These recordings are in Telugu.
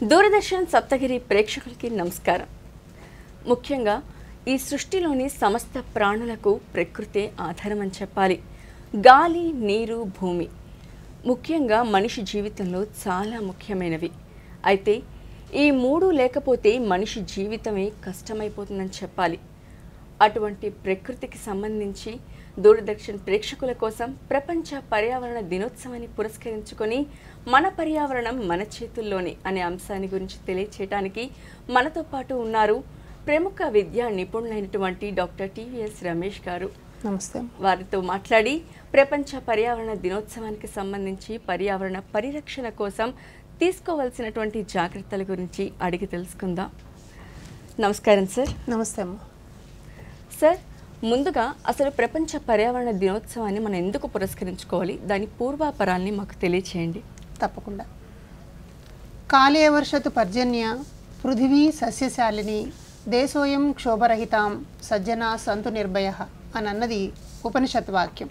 దూరదర్శన్ సప్తగిరి ప్రేక్షకులకి నమస్కారం ముఖ్యంగా ఈ సృష్టిలోని సమస్త ప్రాణులకు ప్రకృతే ఆధారం అని చెప్పాలి గాలి నీరు భూమి ముఖ్యంగా మనిషి జీవితంలో చాలా ముఖ్యమైనవి అయితే ఈ మూడు లేకపోతే మనిషి జీవితమే కష్టమైపోతుందని చెప్పాలి అటువంటి ప్రకృతికి సంబంధించి దూరదర్శన్ ప్రేక్షకుల కోసం ప్రపంచ పర్యావరణ దినోత్సవాన్ని పురస్కరించుకొని మన పర్యావరణం మన చేతుల్లోనే అనే అంశాన్ని గురించి తెలియచేయడానికి మనతో పాటు ఉన్నారు ప్రముఖ విద్యా నిపుణులైనటువంటి డాక్టర్ టివిఎస్ రమేష్ గారు నమస్తే వారితో మాట్లాడి ప్రపంచ పర్యావరణ దినోత్సవానికి సంబంధించి పర్యావరణ పరిరక్షణ కోసం తీసుకోవాల్సినటువంటి జాగ్రత్తల గురించి అడిగి తెలుసుకుందాం నమస్కారం సార్ నమస్తే అమ్మ సార్ ముందుగా అసలు ప్రపంచ పర్యావరణ దినోత్సవాన్ని మనం ఎందుకు పురస్కరించుకోవాలి దాని పూర్వాపరాల్ని మాకు తెలియచేయండి తప్పకుండా కాళేవర్షతు పర్జన్య పృథివీ సస్యశాలిని దేశోయం క్షోభరహితాం సజ్జనా సంతు నిర్భయ అని అన్నది ఉపనిషత్ వాక్యం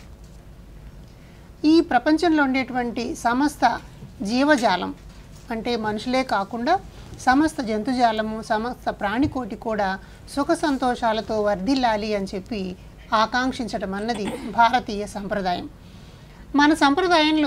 ఈ ప్రపంచంలో ఉండేటువంటి సమస్త జీవజాలం అంటే మనుషులే కాకుండా సమస్త జంతుజాలము సమస్త ప్రాణికోటి కూడా సుఖ సంతోషాలతో వర్ధిల్లాలి అని చెప్పి ఆకాంక్షించడం అన్నది భారతీయ సంప్రదాయం మన సంప్రదాయంలో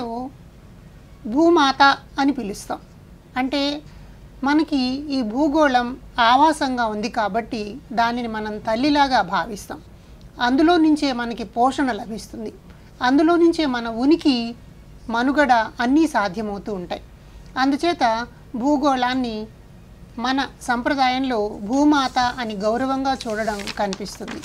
భూమాత అని పిలుస్తాం అంటే మనకి ఈ భూగోళం ఆవాసంగా ఉంది కాబట్టి దానిని మనం తల్లిలాగా భావిస్తాం అందులో నుంచే మనకి పోషణ లభిస్తుంది అందులో నుంచే మన ఉనికి మనుగడ అన్నీ సాధ్యమవుతూ ఉంటాయి అందుచేత భూగోళాన్ని మన సంప్రదాయంలో భూమాత అని గౌరవంగా చూడడం కనిపిస్తుంది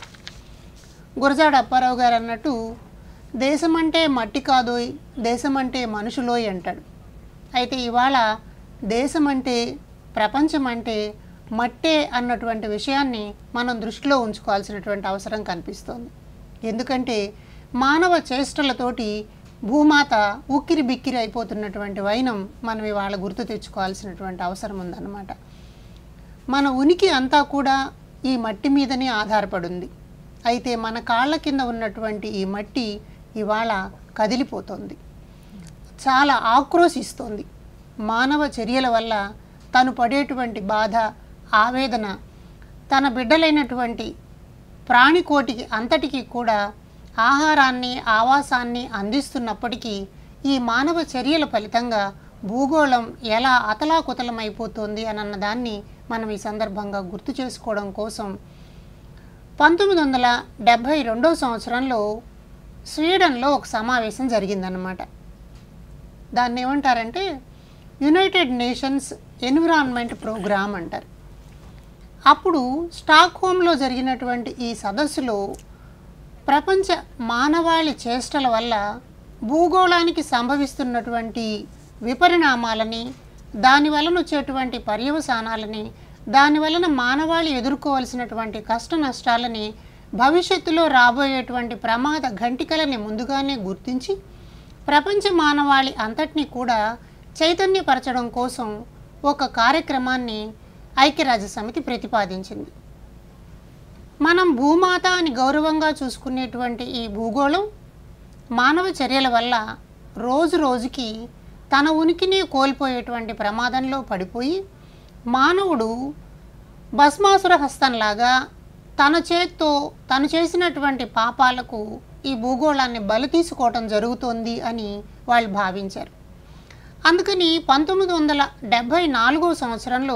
గురజాడ అప్పారావు గారు అన్నట్టు దేశం అంటే మట్టి కాదోయ్ దేశం అంటే మనుషులోయ్ అంటాడు అయితే ఇవాళ దేశం అంటే ప్రపంచం అంటే మట్టే అన్నటువంటి విషయాన్ని మనం దృష్టిలో ఉంచుకోవాల్సినటువంటి అవసరం కనిపిస్తోంది ఎందుకంటే మానవ చేష్టలతోటి భూమాత ఉక్కిరి బిక్కిరి అయిపోతున్నటువంటి వైనం మనం ఇవాళ గుర్తు తెచ్చుకోవాల్సినటువంటి అవసరం ఉందన్నమాట మన ఉనికి అంతా కూడా ఈ మట్టి మీదనే ఆధారపడి ఉంది అయితే మన కాళ్ళ కింద ఉన్నటువంటి ఈ మట్టి ఇవాళ కదిలిపోతుంది చాలా ఆక్రోశిస్తోంది మానవ చర్యల వల్ల తను పడేటువంటి బాధ ఆవేదన తన బిడ్డలైనటువంటి ప్రాణికోటికి అంతటికి కూడా ఆహారాన్ని ఆవాసాన్ని అందిస్తున్నప్పటికీ ఈ మానవ చర్యల ఫలితంగా భూగోళం ఎలా అతలాకుతలమైపోతుంది అన్న దాన్ని మనం ఈ సందర్భంగా గుర్తు చేసుకోవడం కోసం పంతొమ్మిది వందల డెబ్భై రెండో సంవత్సరంలో స్వీడన్లో ఒక సమావేశం జరిగిందన్నమాట దాన్ని ఏమంటారంటే యునైటెడ్ నేషన్స్ ఎన్విరాన్మెంట్ ప్రోగ్రామ్ అంటారు అప్పుడు స్టాక్ హోమ్లో జరిగినటువంటి ఈ సదస్సులో ప్రపంచ మానవాళి చేష్టల వల్ల భూగోళానికి సంభవిస్తున్నటువంటి విపరిణామాలని దాని వలన వచ్చేటువంటి పర్యవసానాలని దాని వలన మానవాళి ఎదుర్కోవలసినటువంటి కష్ట నష్టాలని భవిష్యత్తులో రాబోయేటువంటి ప్రమాద ఘంటికలని ముందుగానే గుర్తించి ప్రపంచ మానవాళి అంతటినీ కూడా చైతన్యపరచడం కోసం ఒక కార్యక్రమాన్ని ఐక్యరాజ్య సమితి ప్రతిపాదించింది మనం భూమాత అని గౌరవంగా చూసుకునేటువంటి ఈ భూగోళం మానవ చర్యల వల్ల రోజు రోజుకి తన ఉనికిని కోల్పోయేటువంటి ప్రమాదంలో పడిపోయి మానవుడు భస్మాసుర హస్తంలాగా తన చేత్తో తను చేసినటువంటి పాపాలకు ఈ భూగోళాన్ని బలి తీసుకోవటం జరుగుతోంది అని వాళ్ళు భావించారు అందుకని పంతొమ్మిది వందల డెబ్భై నాలుగో సంవత్సరంలో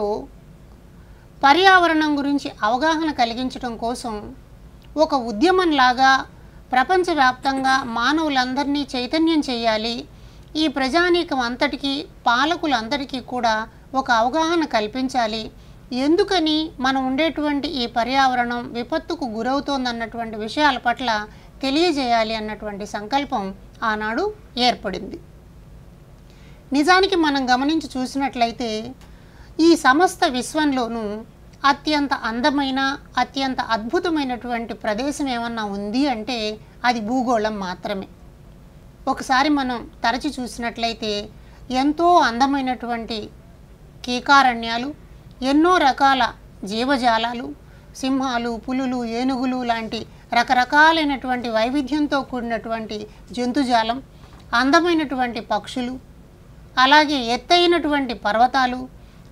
పర్యావరణం గురించి అవగాహన కలిగించడం కోసం ఒక ఉద్యమంలాగా ప్రపంచవ్యాప్తంగా మానవులందరినీ చైతన్యం చేయాలి ఈ ప్రజానీకం అంతటికీ పాలకులందరికీ కూడా ఒక అవగాహన కల్పించాలి ఎందుకని మనం ఉండేటువంటి ఈ పర్యావరణం విపత్తుకు గురవుతోందన్నటువంటి విషయాల పట్ల తెలియజేయాలి అన్నటువంటి సంకల్పం ఆనాడు ఏర్పడింది నిజానికి మనం గమనించి చూసినట్లయితే ఈ సమస్త విశ్వంలోనూ అత్యంత అందమైన అత్యంత అద్భుతమైనటువంటి ప్రదేశం ఏమన్నా ఉంది అంటే అది భూగోళం మాత్రమే ఒకసారి మనం తరచి చూసినట్లయితే ఎంతో అందమైనటువంటి కీకారణ్యాలు ఎన్నో రకాల జీవజాలాలు సింహాలు పులులు ఏనుగులు లాంటి రకరకాలైనటువంటి వైవిధ్యంతో కూడినటువంటి జంతుజాలం అందమైనటువంటి పక్షులు అలాగే ఎత్తైనటువంటి పర్వతాలు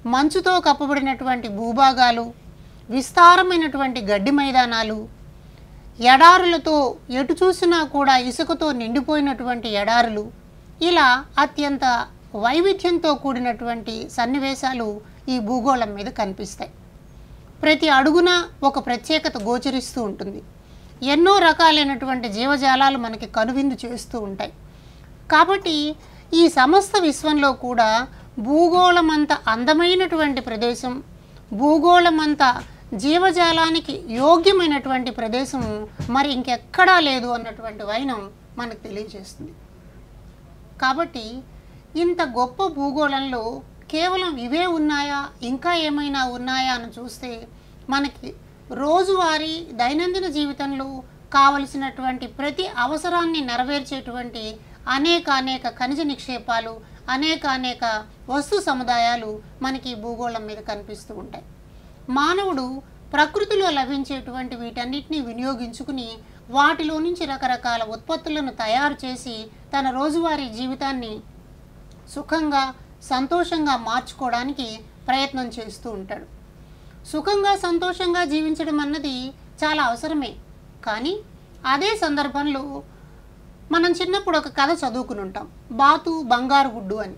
మంచుతో కప్పబడినటువంటి భూభాగాలు విస్తారమైనటువంటి గడ్డి మైదానాలు ఎడారులతో ఎటు చూసినా కూడా ఇసుకతో నిండిపోయినటువంటి ఎడారులు ఇలా అత్యంత వైవిధ్యంతో కూడినటువంటి సన్నివేశాలు ఈ భూగోళం మీద కనిపిస్తాయి ప్రతి అడుగున ఒక ప్రత్యేకత గోచరిస్తూ ఉంటుంది ఎన్నో రకాలైనటువంటి జీవజాలాలు మనకి కనువిందు చేస్తూ ఉంటాయి కాబట్టి ఈ సమస్త విశ్వంలో కూడా భూగోళమంత అందమైనటువంటి ప్రదేశం భూగోళమంత జీవజాలానికి యోగ్యమైనటువంటి ప్రదేశం మరి ఇంకెక్కడా లేదు అన్నటువంటి వైనం మనకు తెలియజేస్తుంది కాబట్టి ఇంత గొప్ప భూగోళంలో కేవలం ఇవే ఉన్నాయా ఇంకా ఏమైనా ఉన్నాయా అని చూస్తే మనకి రోజువారీ దైనందిన జీవితంలో కావలసినటువంటి ప్రతి అవసరాన్ని నెరవేర్చేటువంటి అనేక అనేక ఖనిజ నిక్షేపాలు అనేక అనేక వస్తు సముదాయాలు మనకి ఈ భూగోళం మీద కనిపిస్తూ ఉంటాయి మానవుడు ప్రకృతిలో లభించేటువంటి వీటన్నిటిని వినియోగించుకుని వాటిలో నుంచి రకరకాల ఉత్పత్తులను తయారు చేసి తన రోజువారీ జీవితాన్ని సుఖంగా సంతోషంగా మార్చుకోవడానికి ప్రయత్నం చేస్తూ ఉంటాడు సుఖంగా సంతోషంగా జీవించడం అన్నది చాలా అవసరమే కానీ అదే సందర్భంలో మనం చిన్నప్పుడు ఒక కథ చదువుకుని ఉంటాం బాతు బంగారు గుడ్డు అని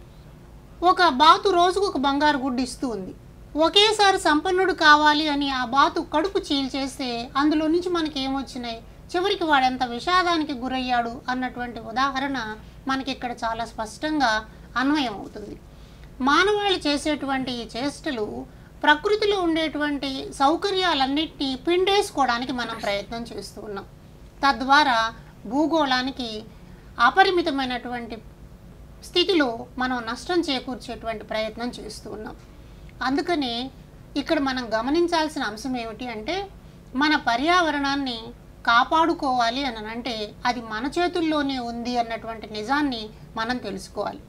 ఒక బాతు రోజుకు ఒక బంగారు గుడ్డు ఇస్తూ ఉంది ఒకేసారి సంపన్నుడు కావాలి అని ఆ బాతు కడుపు చీల్చేస్తే అందులో నుంచి మనకి ఏమొచ్చినాయి చివరికి వాడెంత విషాదానికి గురయ్యాడు అన్నటువంటి ఉదాహరణ మనకి ఇక్కడ చాలా స్పష్టంగా అన్వయం అవుతుంది మానవాళి చేసేటువంటి ఈ చేష్టలు ప్రకృతిలో ఉండేటువంటి సౌకర్యాలన్నింటినీ పిండేసుకోవడానికి మనం ప్రయత్నం చేస్తూ ఉన్నాం తద్వారా భూగోళానికి అపరిమితమైనటువంటి స్థితిలో మనం నష్టం చేకూర్చేటువంటి ప్రయత్నం చేస్తూ ఉన్నాం అందుకనే ఇక్కడ మనం గమనించాల్సిన అంశం ఏమిటి అంటే మన పర్యావరణాన్ని కాపాడుకోవాలి అని అంటే అది మన చేతుల్లోనే ఉంది అన్నటువంటి నిజాన్ని మనం తెలుసుకోవాలి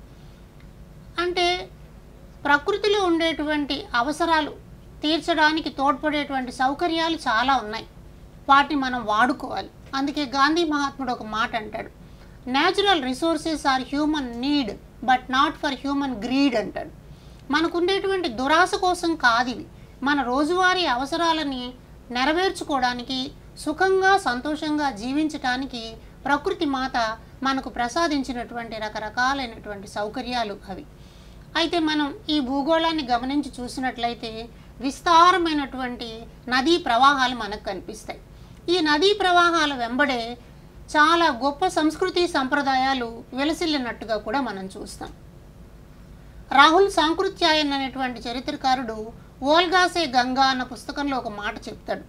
అంటే ప్రకృతిలో ఉండేటువంటి అవసరాలు తీర్చడానికి తోడ్పడేటువంటి సౌకర్యాలు చాలా ఉన్నాయి వాటిని మనం వాడుకోవాలి అందుకే గాంధీ మహాత్ముడు ఒక మాట అంటాడు natural resources are human need but not for human greed అంటాడు మనకు ఉండేటువంటి దురాశ కోసం కాదు ఇవి మన రోజువారీ అవసరాలని నెరవేర్చుకోవడానికి సుఖంగా సంతోషంగా జీవించటానికి ప్రకృతి మాత మనకు ప్రసాదించినటువంటి రకరకాలైనటువంటి సౌకర్యాలు అవి అయితే మనం ఈ భూగోళాన్ని గమనించి చూసినట్లయితే విస్తారమైనటువంటి నదీ ప్రవాహాలు మనకు కనిపిస్తాయి ఈ నదీ ప్రవాహాల వెంబడే చాలా గొప్ప సంస్కృతి సంప్రదాయాలు వెలసిల్లినట్టుగా కూడా మనం చూస్తాం రాహుల్ సాంకృత్యాయన్ అనేటువంటి చరిత్రకారుడు ఓల్గాసే గంగా అన్న పుస్తకంలో ఒక మాట చెప్తాడు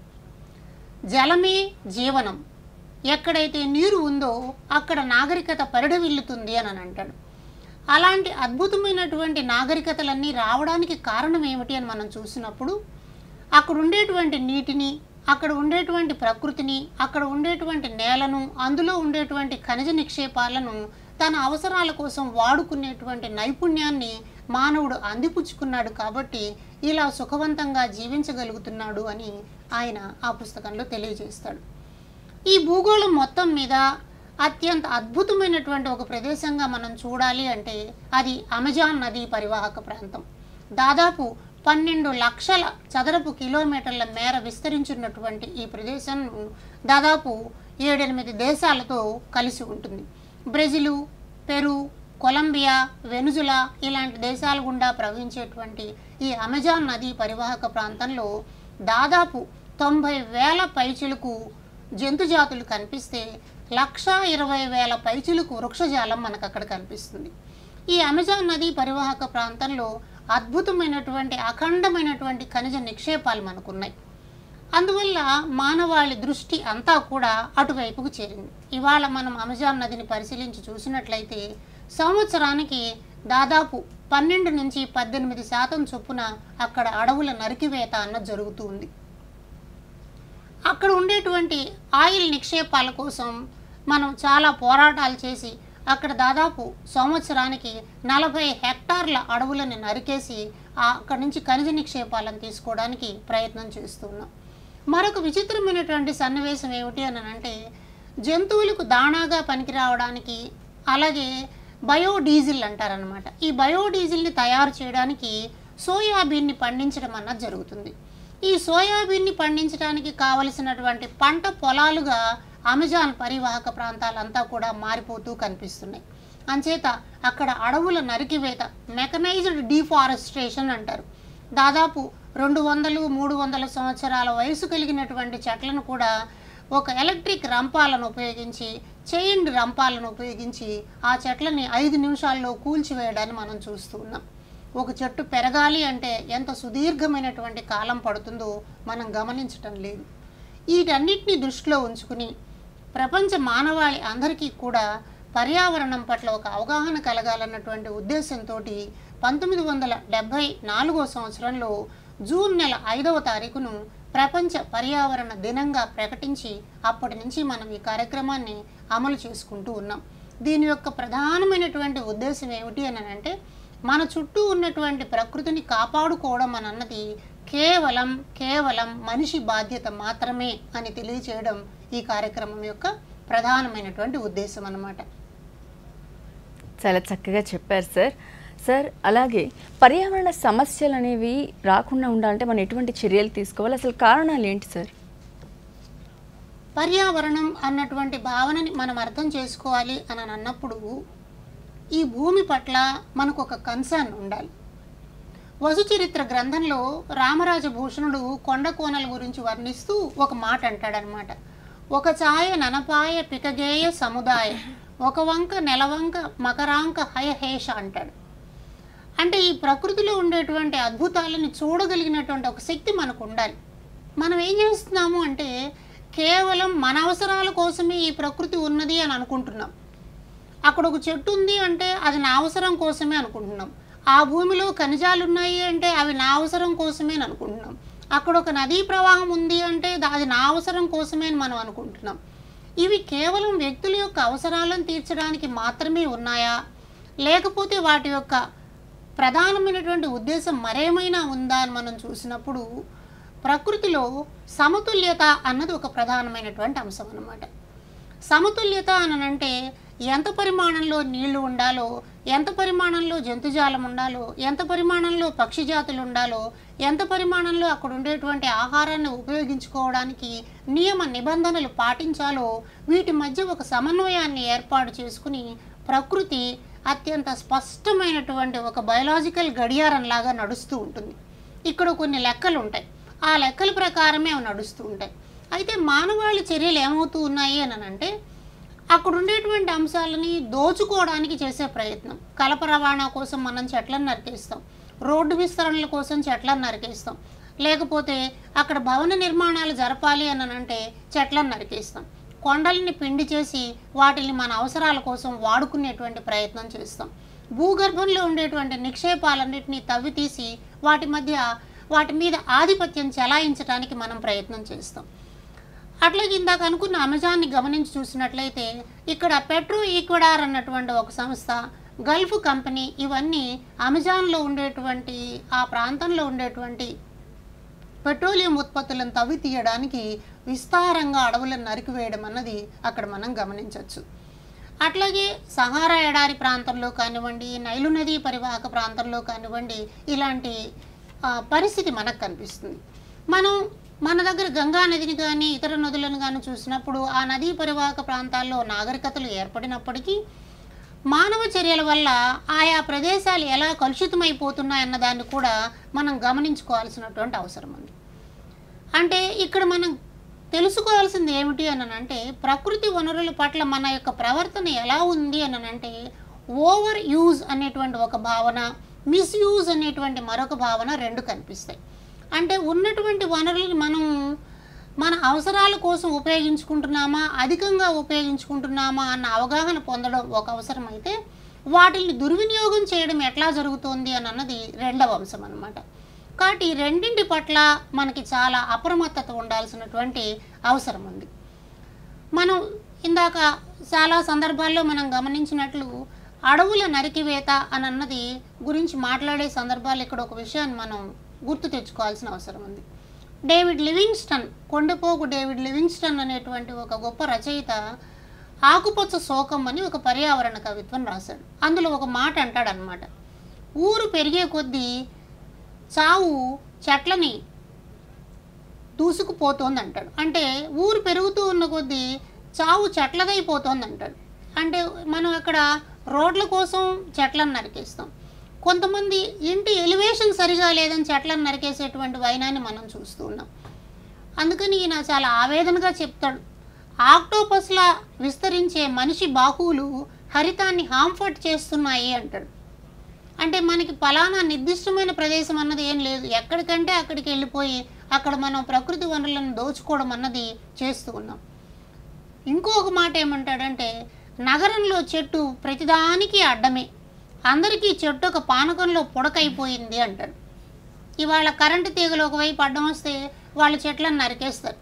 జలమే జీవనం ఎక్కడైతే నీరు ఉందో అక్కడ నాగరికత పరిడవిల్లుతుంది అని అంటాడు అలాంటి అద్భుతమైనటువంటి నాగరికతలన్నీ రావడానికి కారణం ఏమిటి అని మనం చూసినప్పుడు అక్కడ ఉండేటువంటి నీటిని అక్కడ ఉండేటువంటి ప్రకృతిని అక్కడ ఉండేటువంటి నేలను అందులో ఉండేటువంటి ఖనిజ నిక్షేపాలను తన అవసరాల కోసం వాడుకునేటువంటి నైపుణ్యాన్ని మానవుడు అందిపుచ్చుకున్నాడు కాబట్టి ఇలా సుఖవంతంగా జీవించగలుగుతున్నాడు అని ఆయన ఆ పుస్తకంలో తెలియజేస్తాడు ఈ భూగోళం మొత్తం మీద అత్యంత అద్భుతమైనటువంటి ఒక ప్రదేశంగా మనం చూడాలి అంటే అది అమెజాన్ నదీ పరివాహక ప్రాంతం దాదాపు పన్నెండు లక్షల చదరపు కిలోమీటర్ల మేర విస్తరించున్నటువంటి ఈ ప్రదేశం దాదాపు ఏడెనిమిది దేశాలతో కలిసి ఉంటుంది బ్రెజిలు పెరు కొలంబియా వెనుజులా ఇలాంటి దేశాల గుండా ప్రవహించేటువంటి ఈ అమెజాన్ నదీ పరివాహక ప్రాంతంలో దాదాపు తొంభై వేల పైచులకు జంతుజాతులు కనిపిస్తే లక్షా ఇరవై వేల పైచులకు వృక్షజాలం మనకు అక్కడ కనిపిస్తుంది ఈ అమెజాన్ నదీ పరివాహక ప్రాంతంలో అద్భుతమైనటువంటి అఖండమైనటువంటి ఖనిజ నిక్షేపాలు మనకున్నాయి అందువల్ల మానవాళి దృష్టి అంతా కూడా అటువైపుకు చేరింది ఇవాళ మనం అమెజాన్ నదిని పరిశీలించి చూసినట్లయితే సంవత్సరానికి దాదాపు పన్నెండు నుంచి పద్దెనిమిది శాతం చొప్పున అక్కడ అడవుల నరికివేత అన్నది జరుగుతూ ఉంది అక్కడ ఉండేటువంటి ఆయిల్ నిక్షేపాల కోసం మనం చాలా పోరాటాలు చేసి అక్కడ దాదాపు సంవత్సరానికి నలభై హెక్టార్ల అడవులను నరికేసి ఆ అక్కడి నుంచి ఖనిజ నిక్షేపాలను తీసుకోవడానికి ప్రయత్నం చేస్తున్నాం మరొక విచిత్రమైనటువంటి సన్నివేశం ఏమిటి అని అంటే జంతువులకు దాణాగా పనికి రావడానికి అలాగే బయోడీజిల్ అంటారనమాట ఈ బయోడీజిల్ని తయారు చేయడానికి సోయాబీన్ని పండించడం అన్నది జరుగుతుంది ఈ సోయాబీన్ని పండించడానికి కావలసినటువంటి పంట పొలాలుగా అమెజాన్ పరివాహక ప్రాంతాలంతా కూడా మారిపోతూ కనిపిస్తున్నాయి అంచేత అక్కడ అడవుల నరికివేత మెకనైజ్డ్ డీఫారెస్ట్రేషన్ అంటారు దాదాపు రెండు వందలు మూడు వందల సంవత్సరాల వయసు కలిగినటువంటి చెట్లను కూడా ఒక ఎలక్ట్రిక్ రంపాలను ఉపయోగించి చైన్డ్ రంపాలను ఉపయోగించి ఆ చెట్లని ఐదు నిమిషాల్లో కూల్చివేయడాన్ని మనం చూస్తూ ఉన్నాం ఒక చెట్టు పెరగాలి అంటే ఎంత సుదీర్ఘమైనటువంటి కాలం పడుతుందో మనం గమనించటం లేదు వీటన్నిటిని దృష్టిలో ఉంచుకుని ప్రపంచ మానవాళి అందరికీ కూడా పర్యావరణం పట్ల ఒక అవగాహన కలగాలన్నటువంటి ఉద్దేశంతో పంతొమ్మిది వందల డెబ్భై నాలుగో సంవత్సరంలో జూన్ నెల ఐదవ తారీఖును ప్రపంచ పర్యావరణ దినంగా ప్రకటించి అప్పటి నుంచి మనం ఈ కార్యక్రమాన్ని అమలు చేసుకుంటూ ఉన్నాం దీని యొక్క ప్రధానమైనటువంటి ఉద్దేశం ఏమిటి అని అంటే మన చుట్టూ ఉన్నటువంటి ప్రకృతిని కాపాడుకోవడం అని అన్నది కేవలం కేవలం మనిషి బాధ్యత మాత్రమే అని తెలియచేయడం ఈ కార్యక్రమం యొక్క ప్రధానమైనటువంటి ఉద్దేశం అన్నమాట చాలా చక్కగా చెప్పారు సార్ సార్ అలాగే పర్యావరణ సమస్యలు అనేవి రాకుండా ఉండాలంటే మనం ఎటువంటి చర్యలు తీసుకోవాలి అసలు కారణాలు ఏంటి సార్ పర్యావరణం అన్నటువంటి భావనని మనం అర్థం చేసుకోవాలి అని అన్నప్పుడు ఈ భూమి పట్ల మనకు ఒక కన్సర్న్ ఉండాలి వసుచరిత్ర గ్రంథంలో రామరాజభూషణుడు కొండ కోనల గురించి వర్ణిస్తూ ఒక మాట అంటాడనమాట ఒక ఛాయ ననపాయ పికగేయ సముదాయ ఒక వంక నెలవంక మకరాంక హయహేష అంటాడు అంటే ఈ ప్రకృతిలో ఉండేటువంటి అద్భుతాలని చూడగలిగినటువంటి ఒక శక్తి మనకు ఉండాలి మనం ఏం చేస్తున్నాము అంటే కేవలం మన అవసరాల కోసమే ఈ ప్రకృతి ఉన్నది అని అనుకుంటున్నాం అక్కడ ఒక చెట్టు ఉంది అంటే అది నా అవసరం కోసమే అనుకుంటున్నాం ఆ భూమిలో ఖనిజాలు ఉన్నాయి అంటే అవి నా అవసరం కోసమే అని అనుకుంటున్నాం అక్కడ ఒక నదీ ప్రవాహం ఉంది అంటే దా- అది నా అవసరం కోసమే అని మనం అనుకుంటున్నాం ఇవి కేవలం వ్యక్తుల యొక్క అవసరాలను తీర్చడానికి మాత్రమే ఉన్నాయా లేకపోతే వాటి యొక్క ప్రధానమైనటువంటి ఉద్దేశం మరేమైనా ఉందా అని మనం చూసినప్పుడు ప్రకృతిలో సమతుల్యత అన్నది ఒక ప్రధానమైనటువంటి అంశం అన్నమాట సమతుల్యత అని అంటే ఎంత పరిమాణంలో నీళ్లు ఉండాలో ఎంత పరిమాణంలో జంతుజాలం ఉండాలో ఎంత పరిమాణంలో పక్షి జాతులు ఉండాలో ఎంత పరిమాణంలో అక్కడ ఉండేటువంటి ఆహారాన్ని ఉపయోగించుకోవడానికి నియమ నిబంధనలు పాటించాలో వీటి మధ్య ఒక సమన్వయాన్ని ఏర్పాటు చేసుకుని ప్రకృతి అత్యంత స్పష్టమైనటువంటి ఒక బయలాజికల్ గడియారంలాగా నడుస్తూ ఉంటుంది ఇక్కడ కొన్ని లెక్కలు ఉంటాయి ఆ లెక్కల ప్రకారమే అవి నడుస్తూ ఉంటాయి అయితే మానవాళి చర్యలు ఏమవుతూ ఉన్నాయి అని అంటే అక్కడ ఉండేటువంటి అంశాలని దోచుకోవడానికి చేసే ప్రయత్నం కలప రవాణా కోసం మనం చెట్లను నరికేస్తాం రోడ్డు విస్తరణల కోసం చెట్లను నరికేస్తాం లేకపోతే అక్కడ భవన నిర్మాణాలు జరపాలి అని అంటే చెట్లను నరికేస్తాం కొండల్ని పిండి చేసి వాటిని మన అవసరాల కోసం వాడుకునేటువంటి ప్రయత్నం చేస్తాం భూగర్భంలో ఉండేటువంటి నిక్షేపాలన్నింటినీ తవ్వి తీసి వాటి మధ్య వాటి మీద ఆధిపత్యం చెలాయించడానికి మనం ప్రయత్నం చేస్తాం అట్లాగే ఇందాక అనుకున్న అమెజాన్ని గమనించి చూసినట్లయితే ఇక్కడ పెట్రో ఈక్వడార్ అన్నటువంటి ఒక సంస్థ గల్ఫ్ కంపెనీ ఇవన్నీ అమెజాన్లో ఉండేటువంటి ఆ ప్రాంతంలో ఉండేటువంటి పెట్రోలియం ఉత్పత్తులను తవ్వి తీయడానికి విస్తారంగా అడవులను నరికివేయడం అన్నది అక్కడ మనం గమనించవచ్చు అట్లాగే సహారా ఎడారి ప్రాంతంలో కానివ్వండి నైలు నదీ పరివాహక ప్రాంతంలో కానివ్వండి ఇలాంటి ఆ, పరిస్థితి మనకు కనిపిస్తుంది మనం మన దగ్గర గంగా నదిని కానీ ఇతర నదులను కానీ చూసినప్పుడు ఆ నదీ పరివాహక ప్రాంతాల్లో నాగరికతలు ఏర్పడినప్పటికీ మానవ చర్యల వల్ల ఆయా ప్రదేశాలు ఎలా కలుషితమైపోతున్నాయన్న దాన్ని కూడా మనం గమనించుకోవాల్సినటువంటి అవసరం ఉంది అంటే ఇక్కడ మనం తెలుసుకోవాల్సింది ఏమిటి అని అంటే ప్రకృతి వనరుల పట్ల మన యొక్క ప్రవర్తన ఎలా ఉంది అని అంటే ఓవర్ యూజ్ అనేటువంటి ఒక భావన మిస్యూజ్ అనేటువంటి మరొక భావన రెండు కనిపిస్తాయి అంటే ఉన్నటువంటి వనరులను మనం మన అవసరాల కోసం ఉపయోగించుకుంటున్నామా అధికంగా ఉపయోగించుకుంటున్నామా అన్న అవగాహన పొందడం ఒక అవసరం అయితే వాటిని దుర్వినియోగం చేయడం ఎట్లా జరుగుతోంది అని అన్నది రెండవ అంశం అన్నమాట కాబట్టి ఈ రెండింటి పట్ల మనకి చాలా అప్రమత్తత ఉండాల్సినటువంటి అవసరం ఉంది మనం ఇందాక చాలా సందర్భాల్లో మనం గమనించినట్లు అడవుల నరికివేత అని అన్నది గురించి మాట్లాడే సందర్భాలు ఇక్కడ ఒక విషయాన్ని మనం గుర్తు తెచ్చుకోవాల్సిన అవసరం ఉంది David Livingstone Kondapogu David Livingstone అనేటువంటి ఒక గొప్ప రచయిత ఆకుపచ్చ శోకం అని ఒక పర్యావరణ కవిత్వం రాశాడు అందులో ఒక మాట అంటాడనమాట ఊరు పెరిగే కొద్దీ చావు చెట్లని దూసుకుపోతోంది అంటాడు అంటే ఊరు పెరుగుతూ ఉన్న కొద్దీ చావు చెట్లదైపోతోంది అంటాడు అంటే మనం ఇక్కడ రోడ్ల కోసం చెట్లను నరికేస్తాం కొంతమంది ఇంటి ఎలివేషన్ సరిగా లేదని చెట్లను నరికేసేటువంటి వైనాన్ని మనం చూస్తూ ఉన్నాం అందుకని ఈయన చాలా ఆవేదనగా చెప్తాడు ఆక్టోపస్లా విస్తరించే మనిషి బాహువులు హరితాన్ని హాంఫర్ట్ చేస్తున్నాయి అంటాడు అంటే మనకి ఫలానా నిర్దిష్టమైన ప్రదేశం అన్నది ఏం లేదు ఎక్కడికంటే అక్కడికి వెళ్ళిపోయి అక్కడ మనం ప్రకృతి వనరులను దోచుకోవడం అన్నది చేస్తూ ఉన్నాం ఇంకొక మాట ఏమంటాడంటే నగరంలో చెట్టు ప్రతిదానికి అడ్డమే అందరికీ చెట్టు ఒక పానకంలో పొడకైపోయింది అంటాడు ఇవాళ కరెంటు తీగలు ఒకవైపు అడ్డం వస్తే వాళ్ళ చెట్లను నరికేస్తారు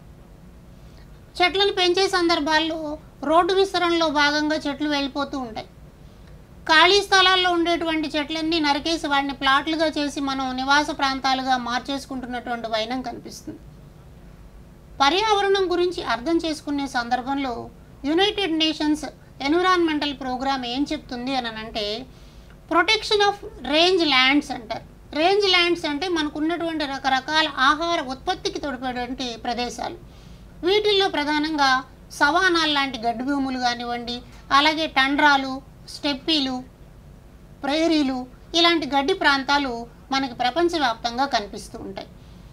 చెట్లను పెంచే సందర్భాల్లో రోడ్డు విస్తరణలో భాగంగా చెట్లు వెళ్ళిపోతూ ఉంటాయి ఖాళీ స్థలాల్లో ఉండేటువంటి చెట్లన్నీ నరికేసి వాటిని ప్లాట్లుగా చేసి మనం నివాస ప్రాంతాలుగా మార్చేసుకుంటున్నటువంటి వైనం కనిపిస్తుంది పర్యావరణం గురించి అర్థం చేసుకునే సందర్భంలో యునైటెడ్ నేషన్స్ ఎన్విరాన్మెంటల్ ప్రోగ్రామ్ ఏం చెప్తుంది అని అంటే ప్రొటెక్షన్ ఆఫ్ రేంజ్ ల్యాండ్స్ అంటారు రేంజ్ ల్యాండ్స్ అంటే మనకు ఉన్నటువంటి రకరకాల ఆహార ఉత్పత్తికి తోడ్పడేటువంటి ప్రదేశాలు వీటిల్లో ప్రధానంగా సవానాలు లాంటి గడ్డి భూములు కానివ్వండి అలాగే టండ్రాలు స్టెప్పీలు ప్రేరీలు ఇలాంటి గడ్డి ప్రాంతాలు మనకి ప్రపంచవ్యాప్తంగా కనిపిస్తూ ఉంటాయి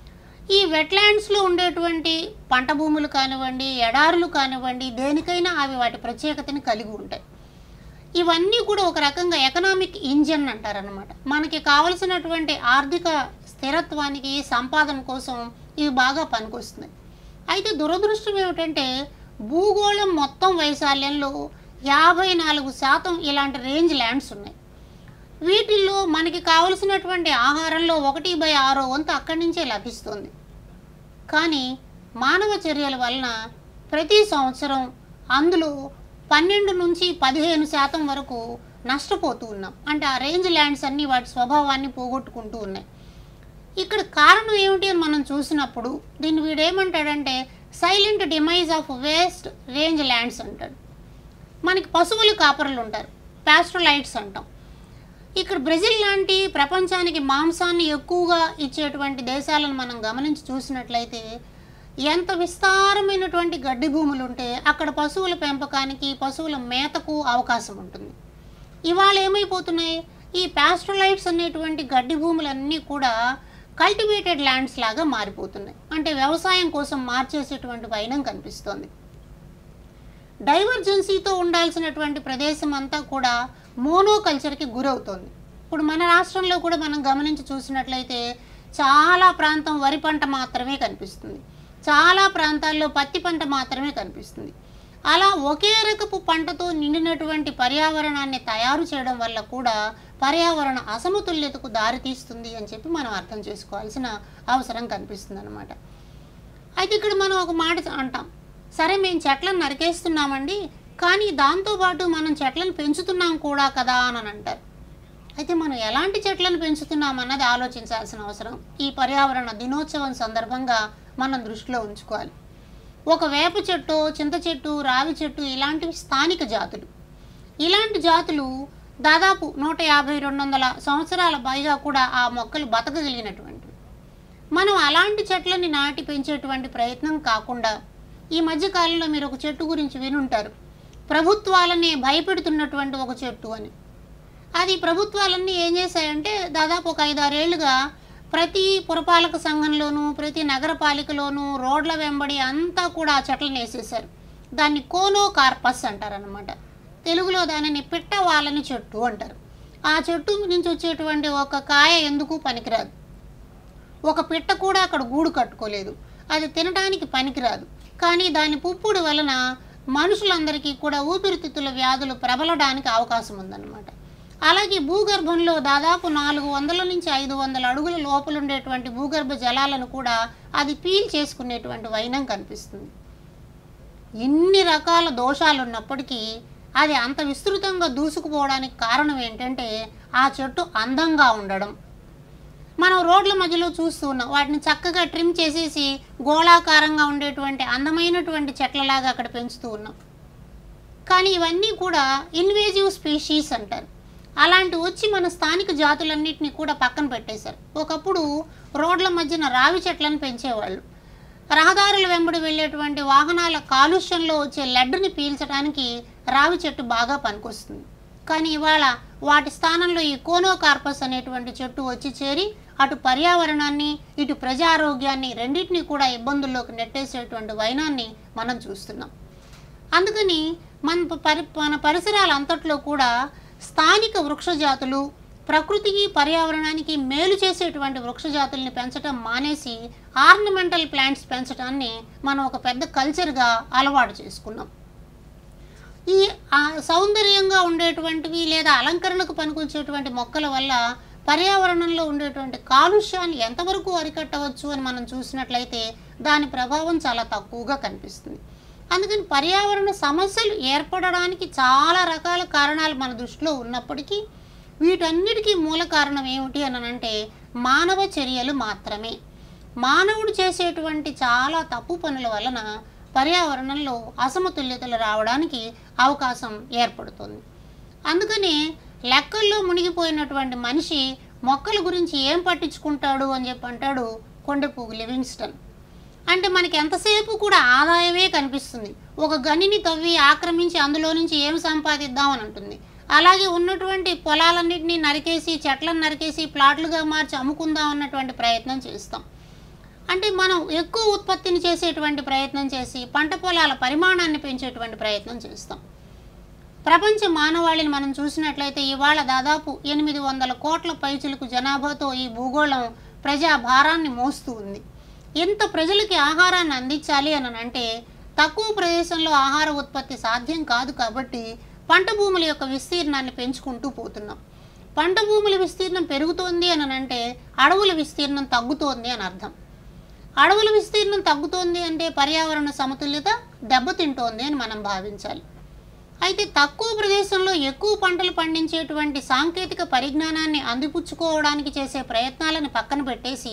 ఈ వెట్లాండ్స్లో ఉండేటువంటి పంట భూములు కానివ్వండి ఎడారులు కానివ్వండి దేనికైనా అవి వాటి ప్రత్యేకతని కలిగి ఉంటాయి ఇవన్నీ కూడా ఒక రకంగా ఎకనామిక్ ఇంజన్ అంటారనమాట మనకి కావలసినటువంటి ఆర్థిక స్థిరత్వానికి సంపాదన కోసం ఇవి బాగా పనికొస్తున్నాయి అయితే దురదృష్టం ఏమిటంటే భూగోళం మొత్తం వైశాల్యంలో యాభై నాలుగు శాతం ఇలాంటి రేంజ్ ల్యాండ్స్ ఉన్నాయి వీటిల్లో మనకి కావలసినటువంటి ఆహారంలో ఒకటి బై ఆరో వంతు అక్కడి నుంచే లభిస్తుంది కానీ మానవ చర్యల వలన ప్రతి సంవత్సరం అందులో పన్నెండు నుంచి పదిహేను శాతం వరకు నష్టపోతూ ఉన్నాం అంటే ఆ రేంజ్ ల్యాండ్స్ అన్నీ వాటి స్వభావాన్ని పోగొట్టుకుంటూ ఉన్నాయి ఇక్కడ కారణం ఏమిటి అని మనం చూసినప్పుడు దీన్ని వీడేమంటాడంటే silent demise of waste rangelands అంటాడు మనకి పశువులు కాపరులు ఉంటారు పాస్ట్రలైట్స్ అంటాం ఇక్కడ బ్రెజిల్ లాంటి ప్రపంచానికి మాంసాన్ని ఎక్కువగా ఇచ్చేటువంటి దేశాలను మనం గమనించి చూసినట్లయితే ఎంత విస్తారమైనటువంటి గడ్డి భూములు ఉంటే అక్కడ పశువుల పెంపకానికి పశువుల మేతకు అవకాశం ఉంటుంది ఇవాళ ఏమైపోతున్నాయి ఈ పాస్ట్రలైట్స్ అనేటువంటి గడ్డి భూములన్నీ కూడా కల్టివేటెడ్ ల్యాండ్స్ లాగా మారిపోతున్నాయి అంటే వ్యవసాయం కోసం మార్చేసేటువంటి వైనం కనిపిస్తోంది డైవర్జెన్సీతో ఉండాల్సినటువంటి ప్రదేశం అంతా కూడా మోనోకల్చర్కి గురవుతోంది ఇప్పుడు మన రాష్ట్రంలో కూడా మనం గమనించి చూసినట్లయితే చాలా ప్రాంతం వరి పంట మాత్రమే కనిపిస్తుంది చాలా ప్రాంతాల్లో పత్తి పంట మాత్రమే కనిపిస్తుంది అలా ఒకే రకపు పంటతో నిండినటువంటి పర్యావరణాన్ని తయారు చేయడం వల్ల కూడా పర్యావరణ అసమతుల్యతకు దారితీస్తుంది అని చెప్పి మనం అర్థం చేసుకోవాల్సిన అవసరం కనిపిస్తుంది అనమాట అయితే ఇక్కడ మనం ఒక మాట అంటాం సరే మేము చెట్లను నరికేస్తున్నామండి కానీ దాంతోపాటు మనం చెట్లను పెంచుతున్నాం కూడా కదా అని అంటారు అయితే మనం ఎలాంటి చెట్లను పెంచుతున్నాం అన్నది ఆలోచించాల్సిన అవసరం ఈ పర్యావరణ దినోత్సవం సందర్భంగా మనం దృష్టిలో ఉంచుకోవాలి ఒక వేప చెట్టు చింత చెట్టు రావి చెట్టు ఇలాంటివి స్థానిక జాతులు ఇలాంటి జాతులు దాదాపు నూట యాభై రెండు వందల సంవత్సరాల పైగా కూడా ఆ మొక్కలు బతకగలిగినటువంటివి మనం అలాంటి చెట్లని నాటి పెంచేటువంటి ప్రయత్నం కాకుండా ఈ మధ్య కాలంలో మీరు ఒక చెట్టు గురించి వినుంటారు ప్రభుత్వాలని భయపెడుతున్నటువంటి ఒక చెట్టు అని అది ప్రభుత్వాలన్నీ ఏం చేశాయంటే దాదాపు ఒక ఐదారేళ్లుగా ప్రతి పురపాలక సంఘంలోనూ ప్రతి నగరపాలికలోనూ రోడ్ల వెంబడి అంతా కూడా ఆ చెట్లను వేసేసారు దాన్ని కోనో కార్పస్ అంటారనమాట తెలుగులో దానిని పిట్ట వాళ్ళని చెట్టు అంటారు ఆ చెట్టు నుంచి వచ్చేటువంటి ఒక కాయ ఎందుకు పనికిరాదు ఒక పిట్ట కూడా అక్కడ గూడు కట్టుకోలేదు అది తినడానికి పనికిరాదు కానీ దాని పుప్పుడు వలన మనుషులందరికీ కూడా ఊపిరితిత్తుల వ్యాధులు ప్రబలడానికి అవకాశం ఉందన్నమాట అలాగే భూగర్భంలో దాదాపు నాలుగు వందల నుంచి ఐదు వందల అడుగుల లోపల ఉండేటువంటి భూగర్భ జలాలను కూడా అది పీల్ చేసుకునేటువంటి వైనం కనిపిస్తుంది ఇన్ని రకాల దోషాలు ఉన్నప్పటికీ అది అంత విస్తృతంగా దూసుకుపోవడానికి కారణం ఏంటంటే ఆ చెట్టు అందంగా ఉండడం మనం రోడ్ల మధ్యలో చూస్తూ ఉన్నాం వాటిని చక్కగా ట్రిమ్ చేసేసి గోళాకారంగా ఉండేటువంటి అందమైనటువంటి చెట్లలాగా అక్కడ పెంచుతూ ఉన్నాం కానీ ఇవన్నీ కూడా ఇన్వేజివ్ స్పీషీస్ అంటారు అలాంటి వచ్చి మన స్థానిక జాతులన్నింటినీ కూడా పక్కన పెట్టేశారు ఒకప్పుడు రోడ్ల మధ్యన రావి చెట్లను పెంచేవాళ్ళు రహదారుల వెంబడి వెళ్ళేటువంటి వాహనాల కాలుష్యంలో వచ్చే లెడ్డుని పీల్చడానికి రావి చెట్టు బాగా పనికొస్తుంది కానీ ఇవాళ వాటి స్థానంలో ఈ కోనోకార్పస్ అనేటువంటి చెట్టు వచ్చి చేరి అటు పర్యావరణాన్ని ఇటు ప్రజారోగ్యాన్ని రెండింటినీ కూడా ఇబ్బందుల్లోకి నెట్టేసేటువంటి వైనాన్ని మనం చూస్తున్నాం అందుకని మన పరి మన పరిసరాల అంతట్లో కూడా స్థానిక వృక్ష జాతులు ప్రకృతికి పర్యావరణానికి మేలు చేసేటువంటి వృక్ష జాతుల్ని పెంచడం మానేసి ఆర్నమెంటల్ ప్లాంట్స్ పెంచడాన్ని మనం ఒక పెద్ద కల్చర్గా అలవాటు చేసుకున్నాం ఈ ఆ సౌందర్యంగా ఉండేటువంటివి లేదా అలంకరణకు పనికొచ్చేటువంటి మొక్కల వల్ల పర్యావరణంలో ఉండేటువంటి కాలుష్యాన్ని ఎంతవరకు అరికట్టవచ్చు అని మనం చూసినట్లయితే దాని ప్రభావం చాలా తక్కువగా కనిపిస్తుంది అందుకని పర్యావరణ సమస్యలు ఏర్పడడానికి చాలా రకాల కారణాలు మన దృష్టిలో ఉన్నప్పటికీ వీటన్నిటికీ మూల కారణం ఏమిటి అని అంటే మానవ చర్యలు మాత్రమే మానవుడు చేసేటువంటి చాలా తప్పు పనుల వలన పర్యావరణంలో అసమతుల్యతలు రావడానికి అవకాశం ఏర్పడుతుంది అందుకని లెక్కల్లో మునిగిపోయినటువంటి మనిషి మొక్కల గురించి ఏం పట్టించుకుంటాడు అని చెప్పి అంటాడు కొండపూగు లివింగ్స్టన్ అంటే మనకి ఎంతసేపు కూడా ఆదాయమే కనిపిస్తుంది ఒక గనిని తవ్వి ఆక్రమించి అందులో నుంచి ఏం సంపాదిద్దామని అంటుంది అలాగే ఉన్నటువంటి పొలాలన్నింటినీ నరికేసి చెట్లను నరికేసి ప్లాట్లుగా మార్చి అమ్ముకుందాం అన్నటువంటి ప్రయత్నం చేస్తాం అంటే మనం ఎక్కువ ఉత్పత్తిని చేసేటువంటి ప్రయత్నం చేసి పంట పొలాల పరిమాణాన్ని పెంచేటువంటి ప్రయత్నం చేస్తాం ప్రపంచ మానవాళిని మనం చూసినట్లయితే ఇవాళ దాదాపు ఎనిమిది వందల కోట్ల పైచులకు జనాభాతో ఈ భూగోళం ప్రజా భారాన్ని మోస్తూ ఉంది ఇంత ప్రజలకి ఆహారాన్ని అందించాలి అని అంటే తక్కువ ప్రదేశంలో ఆహార ఉత్పత్తి సాధ్యం కాదు కాబట్టి పంట భూముల యొక్క విస్తీర్ణాన్ని పెంచుకుంటూ పోతున్నాం పంట భూముల విస్తీర్ణం పెరుగుతోంది అని అంటే అడవుల విస్తీర్ణం తగ్గుతోంది అని అర్థం అడవుల విస్తీర్ణం తగ్గుతోంది అంటే పర్యావరణ సమతుల్యత దెబ్బతింటోంది అని మనం భావించాలి అయితే తక్కువ ప్రదేశంలో ఎక్కువ పంటలు పండించేటువంటి సాంకేతిక పరిజ్ఞానాన్ని అందిపుచ్చుకోవడానికి చేసే ప్రయత్నాలను పక్కన పెట్టేసి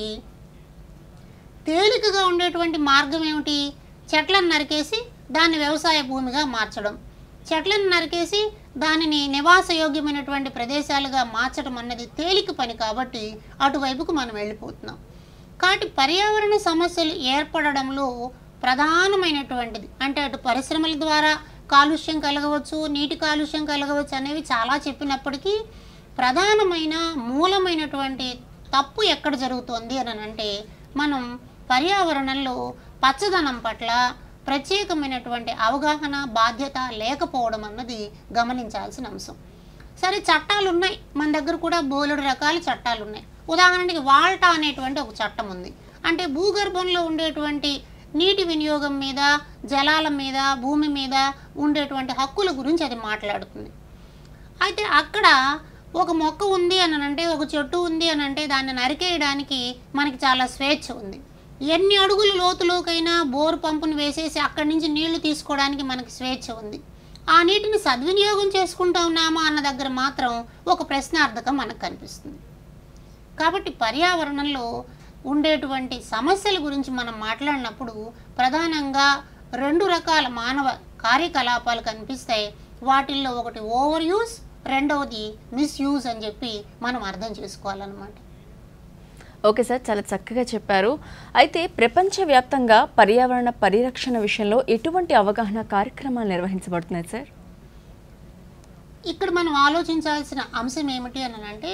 తేలికగా ఉండేటువంటి మార్గం ఏమిటి చెట్లను నరికేసి దాన్ని వ్యవసాయ భూమిగా మార్చడం చెట్లను నరికేసి దానిని నివాసయోగ్యమైనటువంటి ప్రదేశాలుగా మార్చడం అన్నది తేలిక పని కాబట్టి అటువైపుకు మనం వెళ్ళిపోతున్నాం కాబట్టి పర్యావరణ సమస్యలు ఏర్పడడంలో ప్రధానమైనటువంటిది అంటే అటు పరిశ్రమల ద్వారా కాలుష్యం కలగవచ్చు నీటి కాలుష్యం కలగవచ్చు అనేవి చాలా చెప్పినప్పటికీ ప్రధానమైన మూలమైనటువంటి తప్పు ఎక్కడ జరుగుతోంది అని అంటే మనం పర్యావరణంలో పచ్చదనం పట్ల ప్రత్యేకమైనటువంటి అవగాహన బాధ్యత లేకపోవడం అన్నది గమనించాల్సిన అంశం సరే చట్టాలు ఉన్నాయి మన దగ్గర కూడా బోలెడు రకాల చట్టాలు ఉన్నాయి ఉదాహరణకి వాల్టా అనేటువంటి ఒక చట్టం ఉంది అంటే భూగర్భంలో ఉండేటువంటి నీటి వినియోగం మీద జలాల మీద భూమి మీద ఉండేటువంటి హక్కుల గురించి అది మాట్లాడుతుంది అయితే అక్కడ ఒక మొక్క ఉంది అని అంటే ఒక చెట్టు ఉంది అని అంటే దాన్ని నరికేయడానికి మనకి చాలా స్వేచ్ఛ ఉంది ఎన్ని అడుగుల లోతులోకైనా బోరు పంపును వేసేసి అక్కడి నుంచి నీళ్లు తీసుకోవడానికి మనకి స్వేచ్ఛ ఉంది ఆ నీటిని సద్వినియోగం చేసుకుంటా ఉన్నామా అన్న దగ్గర మాత్రం ఒక ప్రశ్నార్థకం మనకు కనిపిస్తుంది కాబట్టి పర్యావరణంలో ఉండేటువంటి సమస్యల గురించి మనం మాట్లాడినప్పుడు ప్రధానంగా రెండు రకాల మానవ కార్యకలాపాలు కనిపిస్తాయి వాటిల్లో ఒకటి ఓవర్ యూజ్ రెండవది మిస్యూజ్ అని చెప్పి మనం అర్థం చేసుకోవాలన్నమాట ఓకే సార్ చాలా చక్కగా చెప్పారు అయితే ప్రపంచవ్యాప్తంగా పర్యావరణ పరిరక్షణ విషయంలో ఎటువంటి అవగాహన కార్యక్రమాలు నిర్వహించబడుతున్నాయి సార్ ఇక్కడ మనం ఆలోచించాల్సిన అంశం ఏమిటి అని అంటే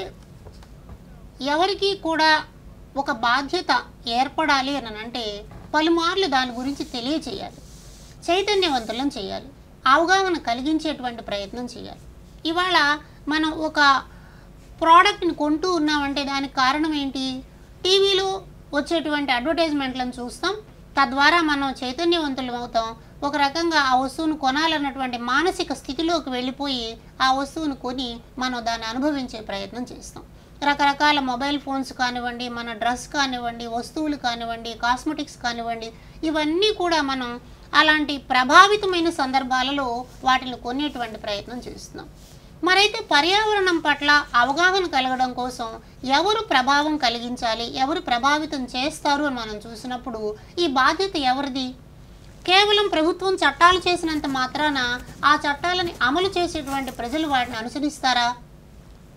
ఎవరికి కూడా ఒక బాధ్యత ఏర్పడాలి అని అంటే పలుమార్లు దాని గురించి తెలియచేయాలి చైతన్యవంతులం చేయాలి అవగాహన కలిగించేటువంటి ప్రయత్నం చేయాలి ఇవాళ మనం ఒక ప్రోడక్ట్ని కొంటూ ఉన్నామంటే దానికి కారణం ఏంటి టీవీలో వచ్చేటువంటి అడ్వర్టైజ్మెంట్లను చూస్తాం తద్వారా మనం చైతన్యవంతులం అవుతాం ఒక రకంగా ఆ వస్తువును కొనాలన్నటువంటి మానసిక స్థితిలోకి వెళ్ళిపోయి ఆ వస్తువును కొని మనం దాన్ని అనుభవించే ప్రయత్నం చేస్తాం రకరకాల మొబైల్ ఫోన్స్ కానివ్వండి మన డ్రెస్ కానివ్వండి వస్తువులు కానివ్వండి కాస్మెటిక్స్ కానివ్వండి ఇవన్నీ కూడా మనం అలాంటి ప్రభావితమైన సందర్భాలలో వాటిని కొనేటువంటి ప్రయత్నం చేస్తున్నాం మరైతే పర్యావరణం పట్ల అవగాహన కలగడం కోసం ఎవరు ప్రభావం కలిగించాలి ఎవరు ప్రభావితం చేస్తారు అని మనం చూసినప్పుడు ఈ బాధ్యత ఎవరిది కేవలం ప్రభుత్వం చట్టాలు చేసినంత మాత్రాన ఆ చట్టాలని అమలు చేసేటువంటి ప్రజలు వాటిని అనుసరిస్తారా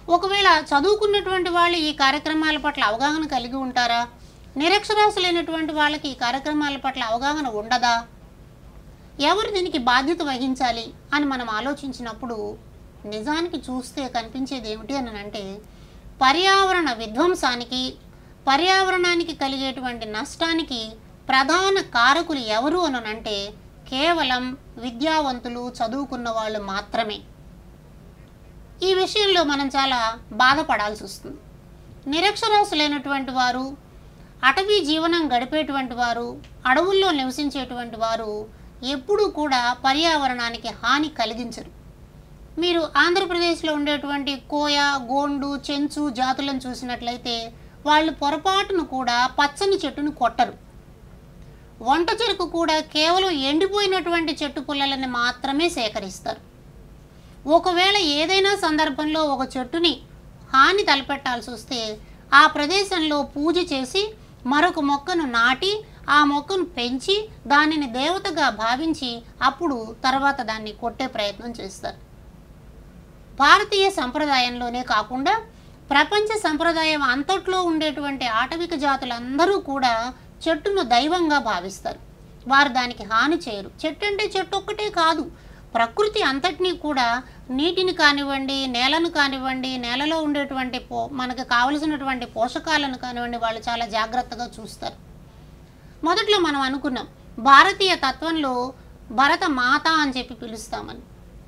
ఒకవేళ చదువుకున్నటువంటి వాళ్ళు ఈ కార్యక్రమాల పట్ల అవగాహన కలిగి ఉంటారా నిరక్షరాస్యులైనటువంటి వాళ్ళకి ఈ కార్యక్రమాల పట్ల అవగాహన ఉండదా ఎవరు దీనికి బాధ్యత వహించాలి అని మనం ఆలోచించినప్పుడు నిజానికి చూస్తే కనిపించేది ఏమిటి అని అంటే పర్యావరణ విధ్వంసానికి పర్యావరణానికి కలిగేటువంటి నష్టానికి ప్రధాన కారకులు ఎవరు అనంటే కేవలం విద్యావంతులు చదువుకున్న వాళ్ళు మాత్రమే ఈ విషయంలో మనం చాలా బాధపడాల్సి వస్తుంది నిరక్షరాస్యులైనటువంటి వారు అటవీ జీవనం గడిపేటువంటి వారు అడవుల్లో నివసించేటువంటి వారు ఎప్పుడూ కూడా పర్యావరణానికి హాని కలిగించరు మీరు ఆంధ్రప్రదేశ్లో ఉండేటువంటి కోయ గోండు చెంచు జాతులను చూసినట్లయితే వాళ్ళు పొరపాటును కూడా పచ్చని చెట్టును కొట్టరు వంట చెరుకు కూడా కేవలం ఎండిపోయినటువంటి చెట్టు పుల్లలని మాత్రమే సేకరిస్తారు ఒకవేళ ఏదైనా సందర్భంలో ఒక చెట్టుని హాని తలపెట్టాల్సి వస్తే ఆ ప్రదేశంలో పూజ చేసి మరొక మొక్కను నాటి ఆ మొక్కను పెంచి దానిని దేవతగా భావించి అప్పుడు తర్వాత దాన్ని కొట్టే ప్రయత్నం చేస్తారు భారతీయ సంప్రదాయంలోనే కాకుండా ప్రపంచ సంప్రదాయం అంతట్లో ఉండేటువంటి ఆటవిక జాతులందరూ కూడా చెట్టును దైవంగా భావిస్తారు వారు దానికి హాని చేయరు చెట్టు అంటే చెట్టు ఒక్కటే కాదు ప్రకృతి అంతటినీ కూడా నీటిని కానివ్వండి నేలను కానివ్వండి నేలలో ఉండేటువంటి పో మనకు కావలసినటువంటి పోషకాలను కానివ్వండి వాళ్ళు చాలా జాగ్రత్తగా చూస్తారు మొదట్లో మనం అనుకున్నాం భారతీయ తత్వంలో భరత మాత అని చెప్పి పిలుస్తామని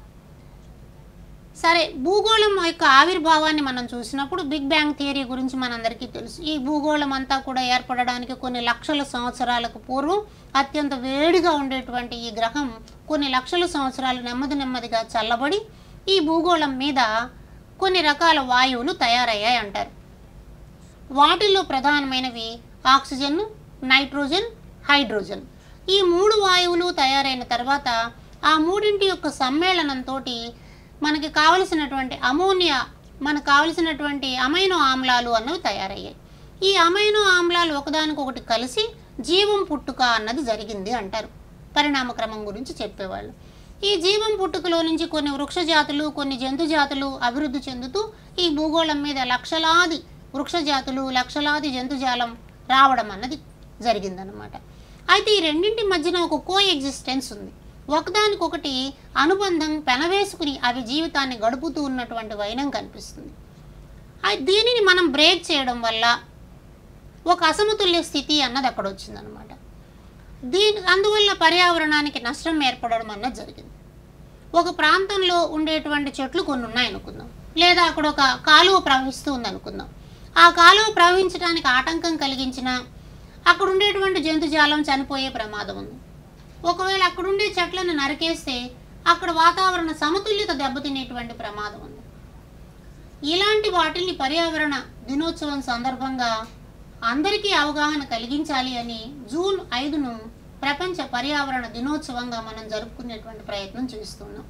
సరే భూగోళం యొక్క ఆవిర్భావాన్ని మనం చూసినప్పుడు బిగ్ బ్యాంగ్ థియరీ గురించి మనందరికీ తెలుసు ఈ భూగోళం అంతా కూడా ఏర్పడడానికి కొన్ని లక్షల సంవత్సరాలకు పూర్వం అత్యంత వేడిగా ఉండేటువంటి ఈ గ్రహం కొన్ని లక్షల సంవత్సరాలు నెమ్మది నెమ్మదిగా చల్లబడి ఈ భూగోళం మీద కొన్ని రకాల వాయువులు తయారయ్యాయి అంటారు వాటిల్లో ప్రధానమైనవి ఆక్సిజన్ నైట్రోజన్ హైడ్రోజన్ ఈ మూడు వాయువులు తయారైన తర్వాత ఆ మూడింటి యొక్క సమ్మేళనంతో మనకి కావలసినటువంటి అమోనియా మనకు కావలసినటువంటి అమైనో ఆమ్లాలు అన్నవి తయారయ్యాయి ఈ అమైనో ఆమ్లాలు ఒకదానికొకటి కలిసి జీవం పుట్టుక అన్నది జరిగింది అంటారు పరిణామ క్రమం గురించి చెప్పేవాళ్ళు ఈ జీవం పుట్టుకలో నుంచి కొన్ని వృక్ష జాతులు కొన్ని జంతు జాతులు అభివృద్ధి చెందుతూ ఈ భూగోళం మీద లక్షలాది వృక్ష జాతులు లక్షలాది జంతుజాలం రావడం అన్నది జరిగిందనమాట అయితే ఈ రెండింటి మధ్యన ఒక కో ఎగ్జిస్టెన్స్ ఉంది ఒకదానికొకటి అనుబంధం పెనవేసుకుని అవి జీవితాన్ని గడుపుతూ ఉన్నటువంటి వైనం కనిపిస్తుంది అయి- దీనిని మనం బ్రేక్ చేయడం వల్ల ఒక అసమతుల్య స్థితి అన్నది అక్కడ వచ్చిందనమాట దీని అందువల్ల పర్యావరణానికి నష్టం ఏర్పడడం అన్నది జరిగింది ఒక ప్రాంతంలో ఉండేటువంటి చెట్లు కొన్ని ఉన్నాయి అనుకుందాం లేదా అక్కడ ఒక కాలువ ప్రవహిస్తూ ఉంది అనుకుందాం ఆ కాలువ ప్రవహించడానికి ఆటంకం కలిగించిన అక్కడ ఉండేటువంటి జంతుజాలం చనిపోయే ప్రమాదం ఉంది ఒకవేళ అక్కడుండే చెట్లను నరికేస్తే అక్కడ వాతావరణ సమతుల్యత దెబ్బతినేటువంటి ప్రమాదం ఉంది ఇలాంటి వాటిని పర్యావరణ దినోత్సవం సందర్భంగా అందరికీ అవగాహన కలిగించాలి అని జూన్ ఐదును ప్రపంచ పర్యావరణ దినోత్సవంగా మనం జరుపుకునేటువంటి ప్రయత్నం చేస్తున్నాం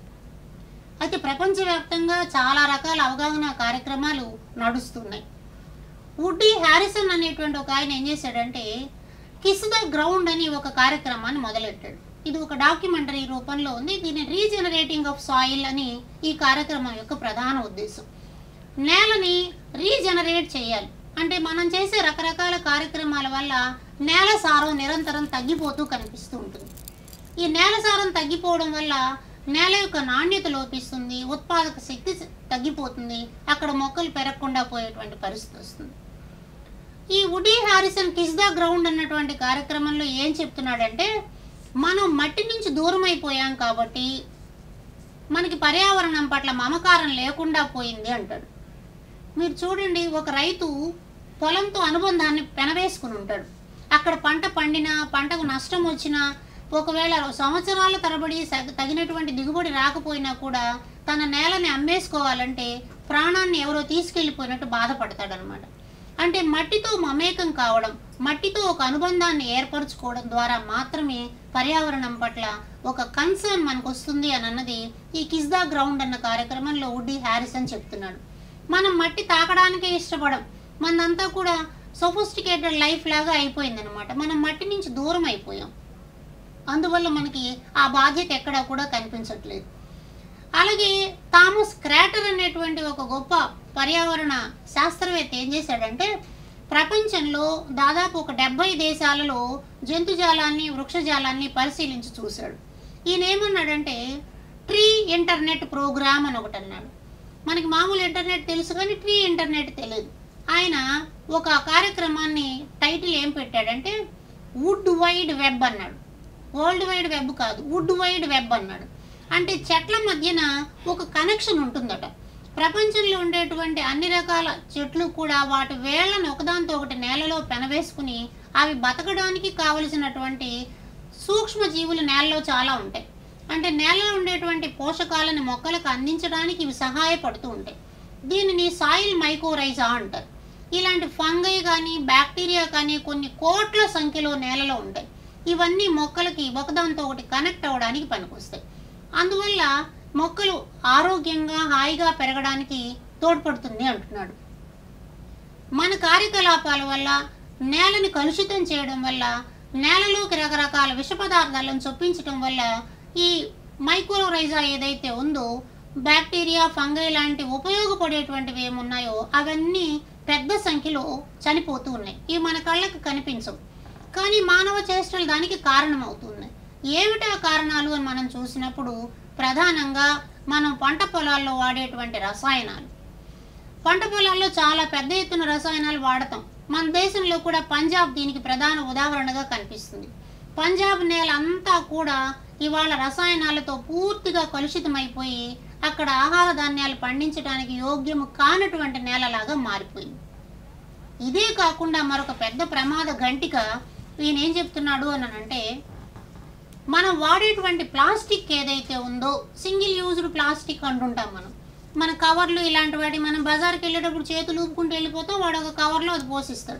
అయితే ప్రపంచవ్యాప్తంగా చాలా రకాల అవగాహన కార్యక్రమాలు నడుస్తున్నాయి వుడ్డీ హ్యారిసన్ అనేటువంటి ఒక ఆయన ఏం చేశాడంటే కిస్ ద గ్రౌండ్ అని ఒక కార్యక్రమాన్ని మొదలెట్టాడు ఇది ఒక డాక్యుమెంటరీ రూపంలో ఉంది దీని రీజనరేటింగ్ ఆఫ్ సాయిల్ అని ఈ కార్యక్రమం యొక్క ప్రధాన ఉద్దేశం నేలని రీజనరేట్ చేయాలి అంటే మనం చేసే రకరకాల కార్యక్రమాల వల్ల నేల సారం నిరంతరం తగ్గిపోతూ కనిపిస్తూ ఉంటుంది ఈ నేల సారం తగ్గిపోవడం వల్ల నేల యొక్క నాణ్యత లోపిస్తుంది ఉత్పాదక శక్తి తగ్గిపోతుంది అక్కడ మొక్కలు పెరగకుండా పోయేటువంటి పరిస్థితి వస్తుంది ఈ Woody Harrison kiss the ground అన్నటువంటి కార్యక్రమంలో ఏం చెప్తున్నాడంటే మనం మట్టి నుంచి దూరం అయిపోయాం కాబట్టి మనకి పర్యావరణం పట్ల మమకారం లేకుండా పోయింది అంటాడు మీరు చూడండి ఒక రైతు పొలంతో అనుబంధాన్ని పెనవేసుకుని ఉంటాడు అక్కడ పంట పండినా పంటకు నష్టం వచ్చినా ఒకవేళ సంవత్సరాల తరబడి సగ- తగినటువంటి దిగుబడి రాకపోయినా కూడా తన నేలని అమ్మేసుకోవాలంటే ప్రాణాన్ని ఎవరో తీసుకెళ్ళిపోయినట్టు బాధపడతాడనమాట అంటే మట్టితో మమేకం కావడం మట్టితో ఒక అనుబంధాన్ని ఏర్పరచుకోవడం ద్వారా మాత్రమే పర్యావరణం పట్ల ఒక కన్సర్న్ మనకు వస్తుంది అని అన్నది ఈ కిస్ ద గ్రౌండ్ అన్న కార్యక్రమంలో వుడ్డీ హ్యారిసన్ చెప్తున్నాడు మనం మట్టి తాకడానికే ఇష్టపడం మనంతా కూడా సొఫిస్టికేటెడ్ లైఫ్ లాగా అయిపోయిందనమాట మనం మట్టి నుంచి దూరం అయిపోయాం అందువల్ల మనకి ఆ బాధ్యత ఎక్కడా కూడా కనిపించట్లేదు అలాగే థామస్ క్రాటర్ అనేటువంటి ఒక గొప్ప పర్యావరణ శాస్త్రవేత్త ఏం చేశాడంటే ప్రపంచంలో దాదాపు ఒక డెబ్బై దేశాలలో జంతుజాలాన్ని వృక్షజాలాన్ని పరిశీలించి చూశాడు ఈయన ఏమన్నాడంటే ట్రీ ఇంటర్నెట్ ప్రోగ్రామ్ అని ఒకటి అన్నాడు మనకి మామూలు ఇంటర్నెట్ తెలుసు కానీ ట్రీ ఇంటర్నెట్ తెలియదు ఆయన ఒక కార్యక్రమాన్ని టైటిల్ ఏం పెట్టాడంటే వుడ్ వైడ్ వెబ్ అన్నాడు వరల్డ్ వైడ్ వెబ్ కాదు వుడ్ వైడ్ వెబ్ అన్నాడు అంటే చెట్ల మధ్యన ఒక కనెక్షన్ ఉంటుందట ప్రపంచంలో ఉండేటువంటి అన్ని రకాల చెట్లు కూడా వాటి వేళ్లను ఒకదాంతో ఒకటి నేలలో పెనవేసుకుని అవి బతకడానికి కావలసినటువంటి సూక్ష్మ జీవులు నేలలో చాలా ఉంటాయి అంటే నేలలో ఉండేటువంటి పోషకాలను మొక్కలకు అందించడానికి ఇవి సహాయపడుతూ ఉంటాయి దీనిని సాయిల్ మైకోరైజా అంటారు ఇలాంటి ఫంగై కానీ బ్యాక్టీరియా కానీ కొన్ని కోట్ల సంఖ్యలో నేలలో ఉంటాయి ఇవన్నీ మొక్కలకి ఒకదాంతో ఒకటి కనెక్ట్ అవ్వడానికి పనికొస్తాయి అందువల్ల మొక్కలు ఆరోగ్యంగా హాయిగా పెరగడానికి తోడ్పడుతుంది అంటున్నాడు మన కార్యకలాపాల వల్ల నేలని కలుషితం చేయడం వల్ల నేలలోకి రకరకాల విష పదార్థాలను చొప్పించడం వల్ల ఈ మైక్రోరైజా ఏదైతే ఉందో బ్యాక్టీరియా ఫంగై లాంటి ఉపయోగపడేటువంటివి ఏమున్నాయో అవన్నీ పెద్ద సంఖ్యలో చనిపోతూ ఉన్నాయి ఇవి మన కళ్ళకి కనిపించవు కానీ మానవ చేష్టలు దానికి కారణమవుతున్నాయి ఏమిటా కారణాలు అని మనం చూసినప్పుడు ప్రధానంగా మనం పంట పొలాల్లో వాడేటువంటి రసాయనాలు పంట పొలాల్లో చాలా పెద్ద ఎత్తున రసాయనాలు వాడతాం మన దేశంలో కూడా పంజాబ్ దీనికి ప్రధాన ఉదాహరణగా కనిపిస్తుంది పంజాబ్ నేల అంతా కూడా ఇవాళ రసాయనాలతో పూర్తిగా కలుషితమైపోయి అక్కడ ఆహార ధాన్యాలు పండించడానికి యోగ్యము కానటువంటి నేలలాగా మారిపోయింది ఇదే కాకుండా మరొక పెద్ద ప్రమాద గంటిక ఈయన ఏం చెప్తున్నాడు అని అంటే మనం వాడేటువంటి ప్లాస్టిక్ ఏదైతే ఉందో సింగిల్ యూజ్డ్ ప్లాస్టిక్ అంటుంటాం మనం మన కవర్లు ఇలాంటి వాటి మనం బజార్కి వెళ్ళేటప్పుడు చేతులు ఊపుకుంటూ వెళ్ళిపోతాం వాడు ఒక కవర్లో అది పోసిస్తాడు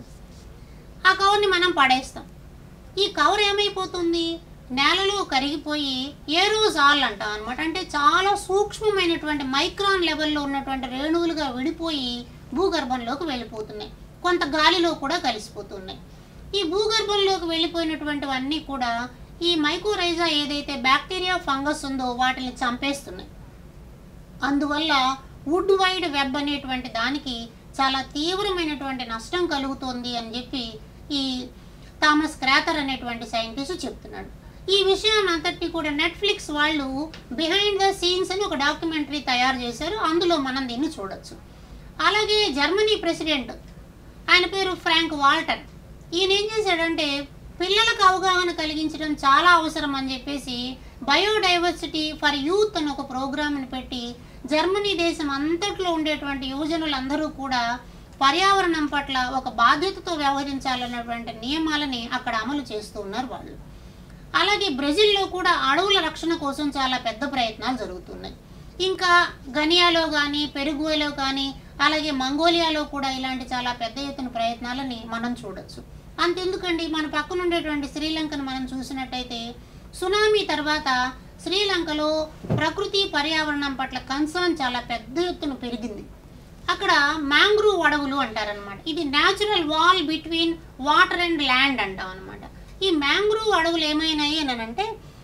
ఆ కవర్ని మనం పడేస్తాం ఈ కవర్ ఏమైపోతుంది నేలలో కరిగిపోయి ఏరోజాల్ అంటాం అనమాట అంటే చాలా సూక్ష్మమైనటువంటి మైక్రాన్ లెవెల్లో ఉన్నటువంటి రేణువులుగా విడిపోయి భూగర్భంలోకి వెళ్ళిపోతున్నాయి కొంత గాలిలో కూడా కలిసిపోతున్నాయి ఈ భూగర్భంలోకి వెళ్ళిపోయినటువంటివన్నీ కూడా ఈ మైకోరైజా ఏదైతే బ్యాక్టీరియా ఫంగస్ ఉందో వాటిని చంపేస్తున్నాయి అందువల్ల వుడ్ వైడ్ వెబ్ అనేటువంటి దానికి చాలా తీవ్రమైనటువంటి నష్టం కలుగుతోంది అని చెప్పి ఈ థామస్ క్రాతర్ అనేటువంటి సైంటిస్ట్ చెప్తున్నాడు ఈ విషయాన్ని అంతటి కూడా నెట్ఫ్లిక్స్ వాళ్ళు బిహైండ్ ద సీన్స్ అని ఒక డాక్యుమెంటరీ తయారు చేశారు అందులో మనం దీన్ని చూడొచ్చు అలాగే జర్మనీ ప్రెసిడెంట్ ఆయన పేరు ఫ్రాంక్ వాల్టర్ ఈయన ఏం చేశాడంటే పిల్లలకు అవగాహన కలిగించడం చాలా అవసరం అని చెప్పేసి బయోడైవర్సిటీ ఫర్ యూత్ అని ఒక ప్రోగ్రామ్ని పెట్టి జర్మనీ దేశం అంతట్లో ఉండేటువంటి యువజనులందరూ కూడా పర్యావరణం పట్ల ఒక బాధ్యతతో వ్యవహరించాలన్నటువంటి నియమాలని అక్కడ అమలు చేస్తూ ఉన్నారు వాళ్ళు అలాగే బ్రెజిల్లో కూడా అడవుల రక్షణ కోసం చాలా పెద్ద ప్రయత్నాలు జరుగుతున్నాయి ఇంకా గనియాలో కానీ పెరుగువేలో కానీ అలాగే మంగోలియాలో కూడా ఇలాంటి చాలా పెద్ద ఎత్తున ప్రయత్నాలని మనం చూడొచ్చు అంతెందుకండి మన పక్కన ఉండేటువంటి శ్రీలంకను మనం చూసినట్టయితే సునామీ తర్వాత శ్రీలంకలో ప్రకృతి పర్యావరణం పట్ల కన్సర్న్ చాలా పెద్ద ఎత్తున పెరిగింది అక్కడ మ్యాంగ్రూవ్ అడవులు అంటారనమాట ఇది natural wall between water and land అంటాం అనమాట ఈ మ్యాంగ్రూవ్ అడవులు ఏమైనాయి అని అంటే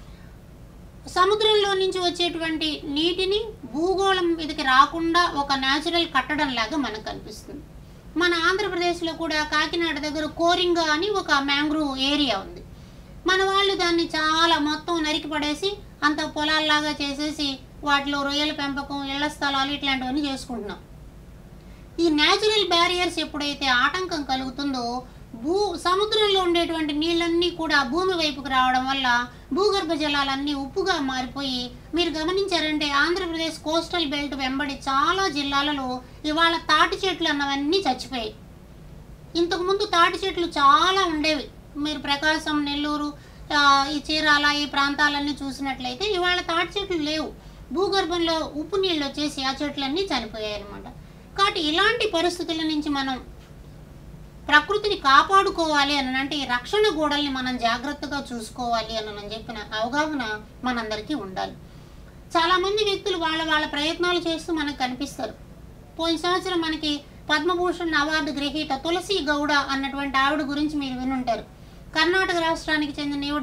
సముద్రంలో నుంచి వచ్చేటువంటి నీటిని భూగోళం మీదకి రాకుండా ఒక న్యాచురల్ కట్టడం లాగా మనకు కనిపిస్తుంది మన ఆంధ్రప్రదేశ్లో కూడా కాకినాడ దగ్గర కోరింగ అని ఒక మ్యాంగ్రూవ్ ఏరియా ఉంది మన వాళ్ళు దాన్ని చాలా మొత్తం నరికి పడేసి అంత పొలాల్లాగా చేసేసి వాటిలో రొయ్యల పెంపకం ఇళ్ల స్థలాలు ఇట్లాంటివన్నీ చేసుకుంటున్నాం ఈ న్యాచురల్ బ్యారియర్స్ ఎప్పుడైతే ఆటంకం కలుగుతుందో భూ సముద్రంలో ఉండేటువంటి నీళ్ళన్నీ కూడా భూమి వైపుకు రావడం వల్ల భూగర్భ జలాలన్నీ ఉప్పుగా మారిపోయి మీరు గమనించారంటే ఆంధ్రప్రదేశ్ కోస్టల్ బెల్ట్ వెంబడి చాలా జిల్లాలలో ఇవాళ తాటి చెట్లు అన్నవన్నీ చచ్చిపోయాయి ఇంతకుముందు తాటి చెట్లు చాలా ఉండేవి మీరు ప్రకాశం నెల్లూరు ఆ, ఈ చీరాల ఈ ప్రాంతాలన్నీ చూసినట్లయితే ఇవాళ తాటి చెట్లు లేవు భూగర్భంలో ఉప్పు నీళ్ళు వచ్చేసి ఆ చెట్లన్నీ చనిపోయాయి అనమాట కాబట్టి ఇలాంటి పరిస్థితుల నుంచి మనం ప్రకృతిని కాపాడుకోవాలి అని అంటే ఈ రక్షణ గోడల్ని మనం జాగ్రత్తగా చూసుకోవాలి అని అని చెప్పిన అవగాహన మనందరికీ ఉండాలి చాలామంది వ్యక్తులు వాళ్ళ వాళ్ళ ప్రయత్నాలు చేస్తూ మనకు కనిపిస్తారు పోయిన సంవత్సరం మనకి పద్మభూషణ్ అవార్డు గ్రహీత తులసి గౌడ అన్నటువంటి ఆవిడ గురించి మీరు వినుంటారు కర్ణాటక రాష్ట్రానికి చెందిన ఈవిడ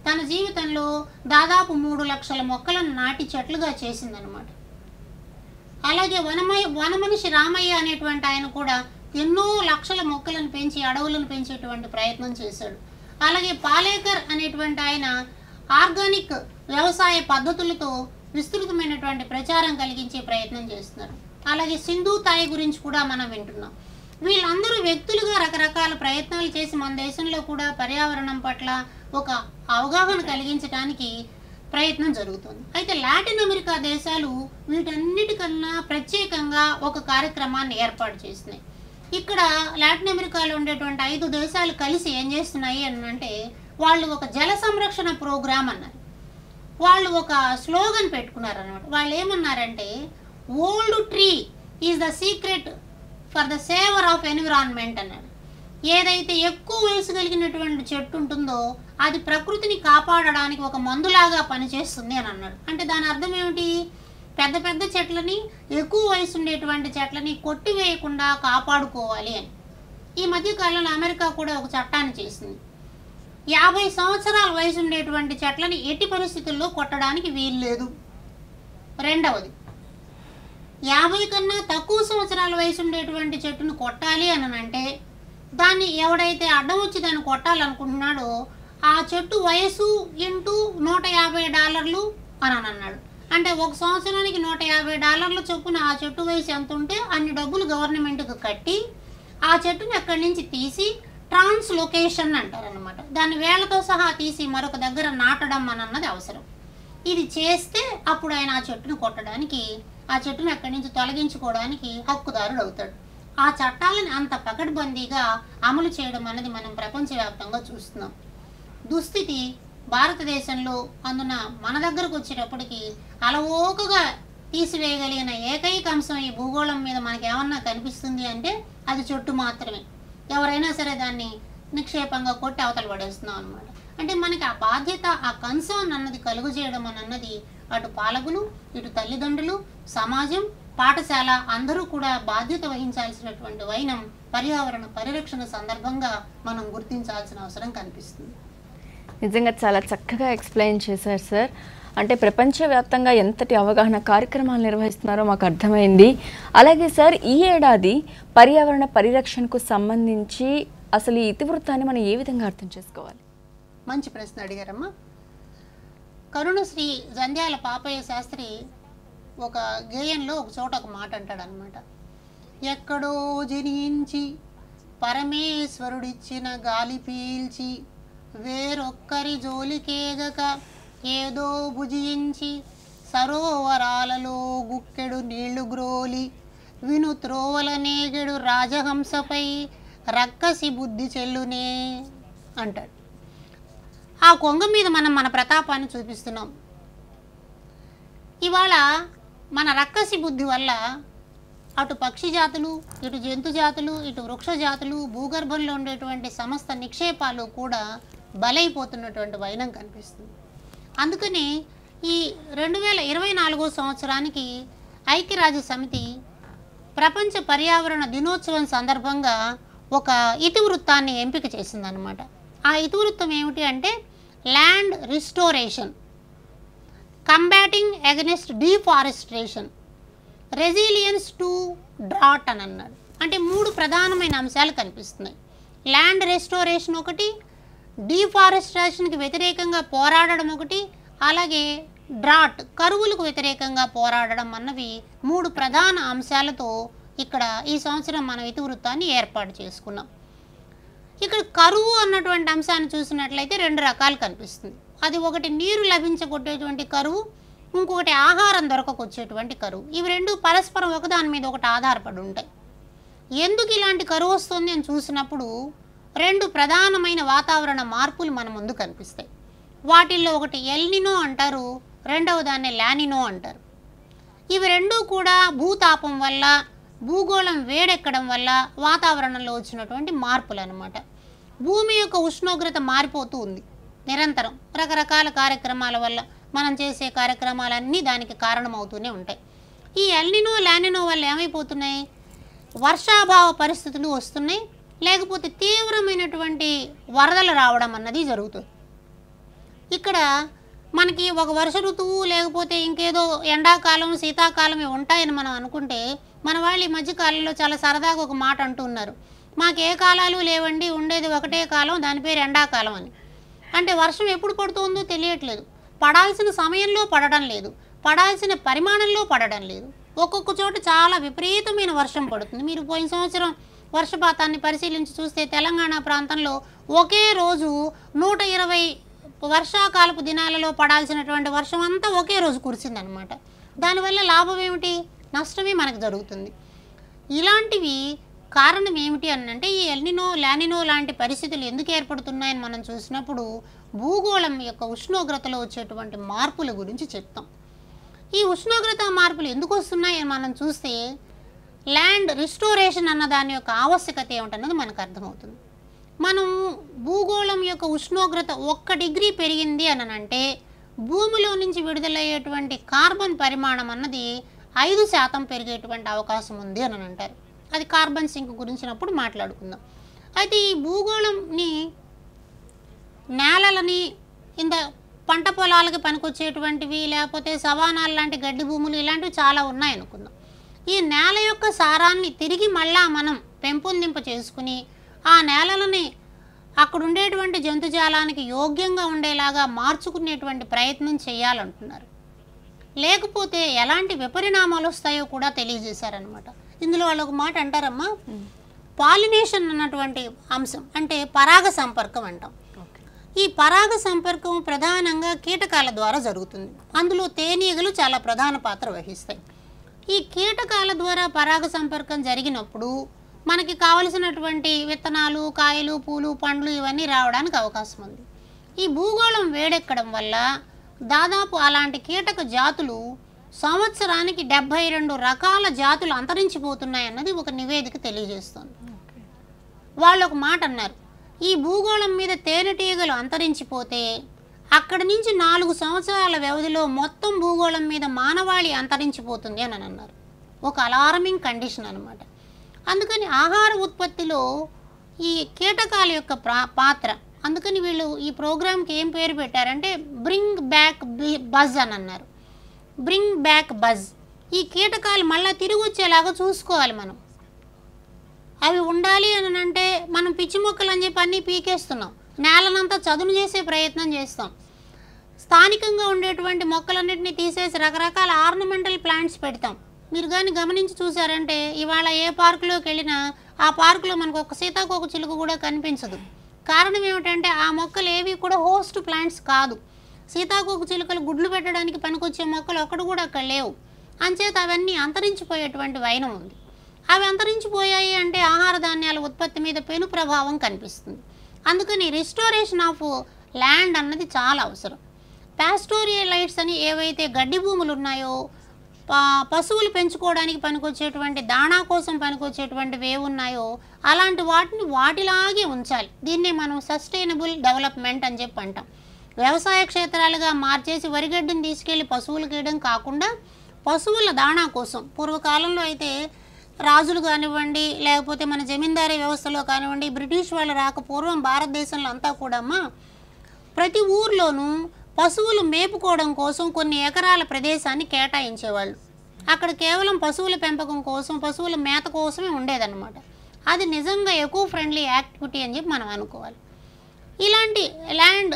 తన జీవితంలో దాదాపు మూడు లక్షల మొక్కలను నాటి చెట్లుగా చేసిందనమాట అలాగే వనమయ వనమనిషి రామయ్య అనేటువంటి ఆయన కూడా ఎన్నో లక్షల మొక్కలను పెంచి అడవులను పెంచేటువంటి ప్రయత్నం చేశాడు అలాగే పాలేకర్ అనేటువంటి ఆయన ఆర్గానిక్ వ్యవసాయ పద్ధతులతో విస్తృతమైనటువంటి ప్రచారం కలిగించే ప్రయత్నం చేస్తున్నారు అలాగే సింధు తాయి గురించి కూడా మనం వింటున్నాం వీళ్ళందరూ వ్యక్తులుగా రకరకాల ప్రయత్నాలు చేసి మన దేశంలో కూడా పర్యావరణం పట్ల ఒక అవగాహన కలిగించడానికి ప్రయత్నం జరుగుతుంది అయితే లాటిన్ అమెరికా దేశాలు వీటన్నిటికన్నా ప్రత్యేకంగా ఒక కార్యక్రమాన్ని ఏర్పాటు చేసినాయి ఇక్కడ లాటిన్ అమెరికాలో ఉండేటువంటి ఐదు దేశాలు కలిసి ఏం చేస్తున్నాయి అని అంటే వాళ్ళు ఒక జల సంరక్షణ ప్రోగ్రామ్ అన్నారు వాళ్ళు ఒక స్లోగన్ పెట్టుకున్నారు అనమాట వాళ్ళు ఏమన్నారంటే old tree is the secret for the saver of environment అన్నాడు ఏదైతే ఎక్కువ వయసు కలిగినటువంటి చెట్టు ఉంటుందో అది ప్రకృతిని కాపాడడానికి ఒక మందులాగా పనిచేస్తుంది అని అన్నాడు అంటే దాని అర్థం ఏమిటి పెద్ద పెద్ద చెట్లని ఎక్కువ వయసు ఉండేటువంటి చెట్లని కొట్టివేయకుండా కాపాడుకోవాలి అని ఈ మధ్య కాలంలో అమెరికా కూడా ఒక చట్టాన్ని చేసింది యాభై సంవత్సరాల వయసు ఉండేటువంటి చెట్లని ఎట్టి పరిస్థితుల్లో కొట్టడానికి వీలు లేదు రెండవది యాభై కన్నా తక్కువ సంవత్సరాల వయసు ఉండేటువంటి చెట్టును కొట్టాలి అని అంటే దాన్ని ఎవడైతే అడ్డం వచ్చి దాన్ని కొట్టాలనుకుంటున్నాడో ఆ చెట్టు వయసు ఇంటూ నూట యాభై డాలర్లు అని అని అన్నాడు అంటే ఒక సంవత్సరానికి నూట యాభై డాలర్ల చొప్పున ఆ చెట్టు వయసు ఎంత ఉంటే అన్ని డబ్బులు గవర్నమెంట్కి కట్టి ఆ చెట్టుని అక్కడి నుంచి తీసి ట్రాన్స్ లొకేషన్ అంటారనమాట దాన్ని వేళ్లతో సహా తీసి మరొక దగ్గర నాటడం అని అన్నది అవసరం ఇది చేస్తే అప్పుడు ఆయన ఆ చెట్టును కొట్టడానికి ఆ చెట్టును అక్కడి నుంచి తొలగించుకోవడానికి హక్కుదారుడు అవుతాడు ఆ చట్టాలను అంత పకడ్బందీగా అమలు చేయడం అన్నది మనం ప్రపంచవ్యాప్తంగా చూస్తున్నాం దుస్థితి భారతదేశంలో అందున మన దగ్గరకు వచ్చేటప్పటికి అలవోకగా తీసివేయగలిగిన ఏకైక అంశం ఈ భూగోళం మీద మనకి ఏమన్నా కనిపిస్తుంది అంటే అది చెట్టు మాత్రమే ఎవరైనా సరే దాన్ని నిక్షేపంగా కొట్టి అవతల పడేస్తున్నాం అనమాట అంటే మనకి ఆ బాధ్యత ఆ కన్సర్న్ అన్నది కలుగు చేయడం అని అన్నది అటు పాలకులు ఇటు తల్లిదండ్రులు సమాజం పాఠశాల అందరూ కూడా బాధ్యత వహించాల్సినటువంటి వైనం పర్యావరణ పరిరక్షణ సందర్భంగా మనం గుర్తించాల్సిన అవసరం కనిపిస్తుంది నిజంగా చాలా చక్కగా ఎక్స్ప్లెయిన్ చేశారు సార్ అంటే ప్రపంచవ్యాప్తంగా ఎంతటి అవగాహన కార్యక్రమాలు నిర్వహిస్తున్నారో మాకు అర్థమైంది అలాగే సార్ ఈ ఏడాది పర్యావరణ పరిరక్షణకు సంబంధించి అసలు ఈ ఇతివృత్తాన్ని మనం ఏ విధంగా అర్థం చేసుకోవాలి మంచి ప్రశ్న అడిగారమ్మా కరుణశ్రీ జంధ్యాల పాపయ్య శాస్త్రి ఒక గేయంలో ఒక చోట ఒక మాట అంటాడనమాట ఎక్కడో జనించి పరమేశ్వరుడిచ్చిన గాలి పీల్చి వేరొక్కరి జోలికేగక ఏదో భుజించి సరోవరాలలో గుక్కెడు నీళ్లు గ్రోలి విను త్రోవల నేగెడు రాజహంసపై రక్కసి బుద్ధి చెల్లునే అంటాడు ఆ కొంగ మీద మనం మన ప్రతాపాన్ని చూపిస్తున్నాం ఇవాళ మన రక్కసి బుద్ధి వల్ల అటు పక్షి జాతులు ఇటు జంతు జాతులు ఇటు వృక్ష జాతులు భూగర్భంలో ఉండేటువంటి సమస్త నిక్షేపాలు కూడా బలైపోతున్నటువంటి వైనం కనిపిస్తుంది అందుకని ఈ రెండు వేల ఇరవై నాలుగో సంవత్సరానికి ఐక్యరాజ్య సమితి ప్రపంచ పర్యావరణ దినోత్సవం సందర్భంగా ఒక ఇతివృత్తాన్ని ఎంపిక చేసిందనమాట ఆ ఇతివృత్తం ఏమిటి అంటే land restoration combating against deforestation resilience to drought అని అన్నాడు అంటే మూడు ప్రధానమైన అంశాలు కనిపిస్తున్నాయి ల్యాండ్ రెస్టోరేషన్ ఒకటి డీఫారెస్ట్రేషన్కి వ్యతిరేకంగా పోరాడడం ఒకటి అలాగే డ్రాట్ కరువులకు వ్యతిరేకంగా పోరాడడం అన్నవి మూడు ప్రధాన అంశాలతో ఇక్కడ ఈ సంవత్సరం మనం ఇతివృత్తాన్ని ఏర్పాటు చేసుకున్నాం ఇక్కడ కరువు అన్నటువంటి అంశాన్ని చూసినట్లయితే రెండు రకాలు కనిపిస్తుంది అది ఒకటి నీరు లభించగొట్టేటువంటి కరువు ఇంకొకటి ఆహారం దొరకకొచ్చేటువంటి కరువు ఇవి రెండు పరస్పరం ఒకదాని మీద ఒకటి ఆధారపడి ఉంటాయి ఎందుకు ఇలాంటి కరువు వస్తుంది అని చూసినప్పుడు రెండు ప్రధానమైన వాతావరణ మార్పులు మన ముందు కనిపిస్తాయి వాటిల్లో ఒకటి ఎల్నినో అంటారు రెండవ దాన్ని లానినో అంటారు ఇవి రెండూ కూడా భూతాపం వల్ల భూగోళం వేడెక్కడం వల్ల వాతావరణంలో వచ్చినటువంటి మార్పులు అనమాట భూమి యొక్క ఉష్ణోగ్రత మారిపోతూ ఉంది నిరంతరం రకరకాల కార్యక్రమాల వల్ల మనం చేసే కార్యక్రమాలన్నీ దానికి కారణమవుతూనే ఉంటాయి ఈ ఎల్నినో లానినో వల్ల ఏమైపోతున్నాయి వర్షాభావ పరిస్థితులు వస్తున్నాయి లేకపోతే తీవ్రమైనటువంటి వరదలు రావడం అన్నది జరుగుతుంది ఇక్కడ మనకి ఒక వర్ష ఋతువు లేకపోతే ఇంకేదో ఎండాకాలం శీతాకాలం ఇవి ఉంటాయని మనం అనుకుంటే మన వాళ్ళు ఈ మధ్య కాలంలో చాలా సరదాగా ఒక మాట అంటున్నారు మాకు ఏ కాలాలు లేవండి ఉండేది ఒకటే కాలం దాని పేరు ఎండాకాలం అని అంటే వర్షం ఎప్పుడు పడుతుందో తెలియట్లేదు పడాల్సిన సమయంలో పడడం లేదు పడాల్సిన పరిమాణంలో పడడం లేదు ఒక్కొక్క చోట చాలా విపరీతమైన వర్షం పడుతుంది మీరు పోయిన సంవత్సరం వర్షపాతాన్ని పరిశీలించి చూస్తే తెలంగాణ ప్రాంతంలో ఒకే రోజు నూట ఇరవై వర్షాకాలపు దినాలలో పడాల్సినటువంటి వర్షం అంతా ఒకే రోజు కురిసిందనమాట దానివల్ల లాభం ఏమిటి నష్టమే మనకు జరుగుతుంది ఇలాంటివి కారణం ఏమిటి అని అంటే ఈ ఎల్నినో లానినో లాంటి పరిస్థితులు ఎందుకు ఏర్పడుతున్నాయని మనం చూసినప్పుడు భూగోళం యొక్క ఉష్ణోగ్రతలో వచ్చేటువంటి మార్పుల గురించి చెప్తాం ఈ ఉష్ణోగ్రత మార్పులు ఎందుకు వస్తున్నాయని మనం చూస్తే ల్యాండ్ రిస్టోరేషన్ అన్న దాని యొక్క ఆవశ్యకత ఏమిటన్నది మనకు అర్థమవుతుంది మనం భూగోళం యొక్క ఉష్ణోగ్రత ఒక్క డిగ్రీ పెరిగింది అని అంటే భూమిలో నుంచి విడుదలయ్యేటువంటి కార్బన్ పరిమాణం అన్నది ఐదు శాతం పెరిగేటువంటి అవకాశం ఉంది అని అంటారు అది కార్బన్ సింక్ గురించినప్పుడు మాట్లాడుకుందాం అయితే ఈ భూగోళంని నేలలని ఇంత పంట పొలాలకి పనికొచ్చేటువంటివి లేకపోతే సవానాలు లాంటి గడ్డి భూములు ఇలాంటివి చాలా ఉన్నాయి అనుకుందాం ఈ నేల యొక్క సారాన్ని తిరిగి మళ్ళా మనం పెంపొందింప చేసుకుని ఆ నేలలని అక్కడ ఉండేటువంటి జంతుజాలానికి యోగ్యంగా ఉండేలాగా మార్చుకునేటువంటి ప్రయత్నం చేయాలంటున్నారు లేకపోతే ఎలాంటి విపరిణామాలు వస్తాయో కూడా తెలియజేశారనమాట ఇందులో వాళ్ళు ఒక మాట అంటారమ్మా పాలినేషన్ అన్నటువంటి అంశం అంటే పరాగ సంపర్కం అంటాం ఓకే ఈ పరాగ సంపర్కం ప్రధానంగా కీటకాల ద్వారా జరుగుతుంది అందులో తేనీగలు చాలా ప్రధాన పాత్ర వహిస్తాయి ఈ కీటకాల ద్వారా పరాగ సంపర్కం జరిగినప్పుడు మనకి కావలసినటువంటి విత్తనాలు కాయలు పూలు పండ్లు ఇవన్నీ రావడానికి అవకాశం ఉంది ఈ భూగోళం వేడెక్కడం వల్ల దాదాపు అలాంటి కీటక జాతులు సంవత్సరానికి డెబ్భై రెండు రకాల జాతులు అంతరించిపోతున్నాయన్నది ఒక నివేదిక తెలియజేస్తుంది ఓకే వాళ్ళు ఒక మాట అన్నారు ఈ భూగోళం మీద తేనెటీగలు అంతరించిపోతే అక్కడి నుంచి నాలుగు సంవత్సరాల వ్యవధిలో మొత్తం భూగోళం మీద మానవాళి అంతరించిపోతుంది అని అన్నారు ఒక అలారమింగ్ కండిషన్ అనమాట అందుకని ఆహార ఉత్పత్తిలో ఈ కీటకాల యొక్క ప్రా పాత్ర అందుకని వీళ్ళు ఈ ప్రోగ్రామ్కి ఏం పేరు పెట్టారంటే బ్రింగ్ బ్యాక్ బజ్ అని అన్నారు బ్రింగ్ బ్యాక్ బజ్ ఈ కీటకాలు మళ్ళీ తిరిగి వచ్చేలాగా చూసుకోవాలి మనం అవి ఉండాలి అని అంటే మనం పిచ్చి మొక్కలు అని చెప్పి అన్నీ పీకేస్తున్నాం నేలనంతా చదును చేసే ప్రయత్నం చేస్తాం స్థానికంగా ఉండేటువంటి మొక్కలన్నింటినీ తీసేసి రకరకాల ఆర్నమెంటల్ ప్లాంట్స్ పెడతాం మీరు కానీ గమనించి చూసారంటే ఇవాళ ఏ పార్కులోకి వెళ్ళినా ఆ పార్కులో మనకు ఒక సీతాకోక చిలుక కూడా కనిపించదు కారణం ఏమిటంటే ఆ మొక్కలు ఏవి కూడా హోస్ట్ ప్లాంట్స్ కాదు సీతాకోక చిలుకలు గుడ్లు పెట్టడానికి పనికొచ్చే మొక్కలు ఒక్కడు కూడా అక్కడ లేవు అంచేత అవన్నీ అంతరించిపోయేటువంటి వైనం ఉంది అవి అంతరించిపోయాయి అంటే ఆహార ధాన్యాల ఉత్పత్తి మీద పెను ప్రభావం కనిపిస్తుంది అందుకని రిస్టోరేషన్ ఆఫ్ ల్యాండ్ అన్నది చాలా అవసరం పాస్టోరియలైట్స్ అని ఏవైతే గడ్డి భూములు ఉన్నాయో ప- పశువులు పెంచుకోవడానికి పనికొచ్చేటువంటి దాణా కోసం పనికొచ్చేటువంటివి ఏ ఉన్నాయో అలాంటి వాటిని వాటిలాగే ఉంచాలి దీన్నే మనం సస్టైనబుల్ డెవలప్మెంట్ అని చెప్పి అంటాం వ్యవసాయ క్షేత్రాలుగా మార్చేసి వరిగడ్డిని తీసుకెళ్లి పశువులకు వేయడం కాకుండా పశువుల దాణా కోసం పూర్వకాలంలో అయితే రాజులు కానివ్వండి లేకపోతే మన జమీందారీ వ్యవస్థలో కానివ్వండి బ్రిటిష్ వాళ్ళు రాక పూర్వం భారతదేశంలో అంతా కూడా అమ్మా ప్రతి ఊర్లోనూ పశువులు మేపుకోవడం కోసం కొన్ని ఎకరాల ప్రదేశాన్ని కేటాయించేవాళ్ళు అక్కడ కేవలం పశువుల పెంపకం కోసం పశువుల మేత కోసమే ఉండేదన్నమాట అది నిజంగా ఎకో ఫ్రెండ్లీ యాక్టివిటీ అని చెప్పి మనం అనుకోవాలి ఇలాంటి ల్యాండ్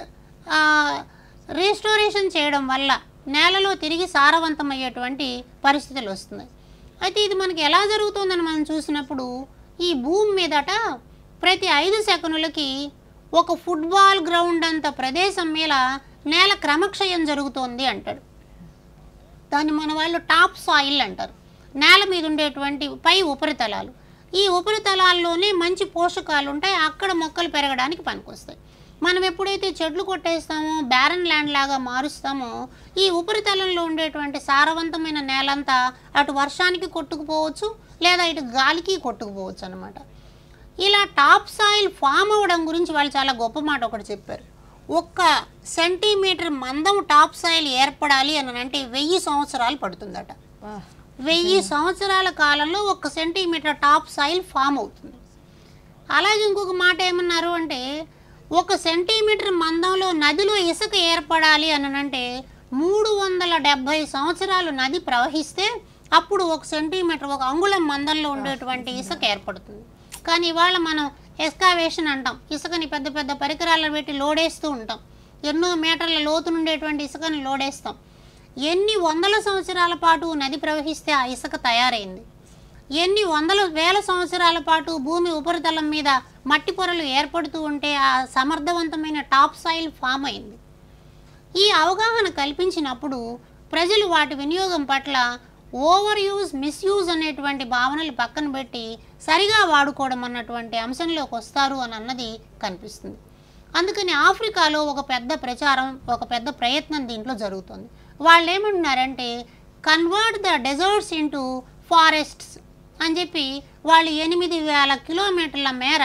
రీస్టోరేషన్ చేయడం వల్ల నేలలో తిరిగి సారవంతమయ్యేటువంటి పరిస్థితులు వస్తున్నాయి అయితే ఇది మనకి ఎలా జరుగుతుందని మనం చూసినప్పుడు ఈ భూమి మీదట ప్రతి ఐదు సెకనులకి ఒక ఫుట్బాల్ గ్రౌండ్ అంత ప్రదేశం మీద నేల క్రమక్షయం జరుగుతోంది అంటాడు దాన్ని మన వాళ్ళు టాప్ సాయిల్ అంటారు నేల మీద ఉండేటువంటి పై ఉపరితలాలు ఈ ఉపరితలాల్లోనే మంచి పోషకాలు ఉంటాయి అక్కడ మొక్కలు పెరగడానికి పనికొస్తాయి మనం ఎప్పుడైతే చెట్లు కొట్టేస్తామో బ్యారన్ ల్యాండ్ లాగా మారుస్తామో ఈ ఉపరితలంలో ఉండేటువంటి సారవంతమైన నేలంతా అటు వర్షానికి కొట్టుకుపోవచ్చు లేదా ఇటు గాలికి కొట్టుకుపోవచ్చు అనమాట ఇలా టాప్ సాయిల్ ఫామ్ అవ్వడం గురించి వాళ్ళు చాలా గొప్ప మాట ఒకటి చెప్పారు ఒక్క సెంటీమీటర్ మందం టాప్ సాయిల్ ఏర్పడాలి అని అంటే వెయ్యి సంవత్సరాలు పడుతుందట వా వెయ్యి సంవత్సరాల కాలంలో ఒక సెంటీమీటర్ టాప్ సాయిల్ ఫామ్ అవుతుంది అలాగే ఇంకొక మాట ఏమన్నారు అంటే ఒక సెంటీమీటర్ మందంలో నదిలో ఇసుక ఏర్పడాలి అని అంటే మూడు వందల డెబ్భై సంవత్సరాలు నది ప్రవహిస్తే అప్పుడు ఒక సెంటీమీటర్ ఒక అంగుళం మందంలో ఉండేటువంటి ఇసుక ఏర్పడుతుంది కానీ ఇవాళ మనం ఎస్కావేషన్ అంటాం ఇసుకని పెద్ద పెద్ద పరికరాలను పెట్టి లోడేస్తూ ఉంటాం ఎన్నో మీటర్ల లోతు నుండేటువంటి ఇసుకని లోడేస్తాం ఎన్ని వందల సంవత్సరాల పాటు నది ప్రవహిస్తే ఆ ఇసుక తయారైంది ఎన్ని వందల వేల సంవత్సరాల పాటు భూమి ఉపరితలం మీద మట్టి పొరలు ఏర్పడుతూ ఉంటే ఆ సమర్థవంతమైన టాప్ సాయిల్ ఫామ్ అయింది ఈ అవగాహన కల్పించినప్పుడు ప్రజలు వాటి వినియోగం పట్ల ఓవర్ యూజ్ మిస్యూజ్ అనేటువంటి భావనలు పక్కన పెట్టి సరిగా వాడుకోవడం అన్నటువంటి అంశంలోకి వస్తారు అని అన్నది కనిపిస్తుంది అందుకని ఆఫ్రికాలో ఒక పెద్ద ప్రచారం ఒక పెద్ద ప్రయత్నం దీంట్లో జరుగుతుంది వాళ్ళు ఏమంటున్నారంటే convert the deserts into forests అని చెప్పి వాళ్ళు ఎనిమిది వేల కిలోమీటర్ల మేర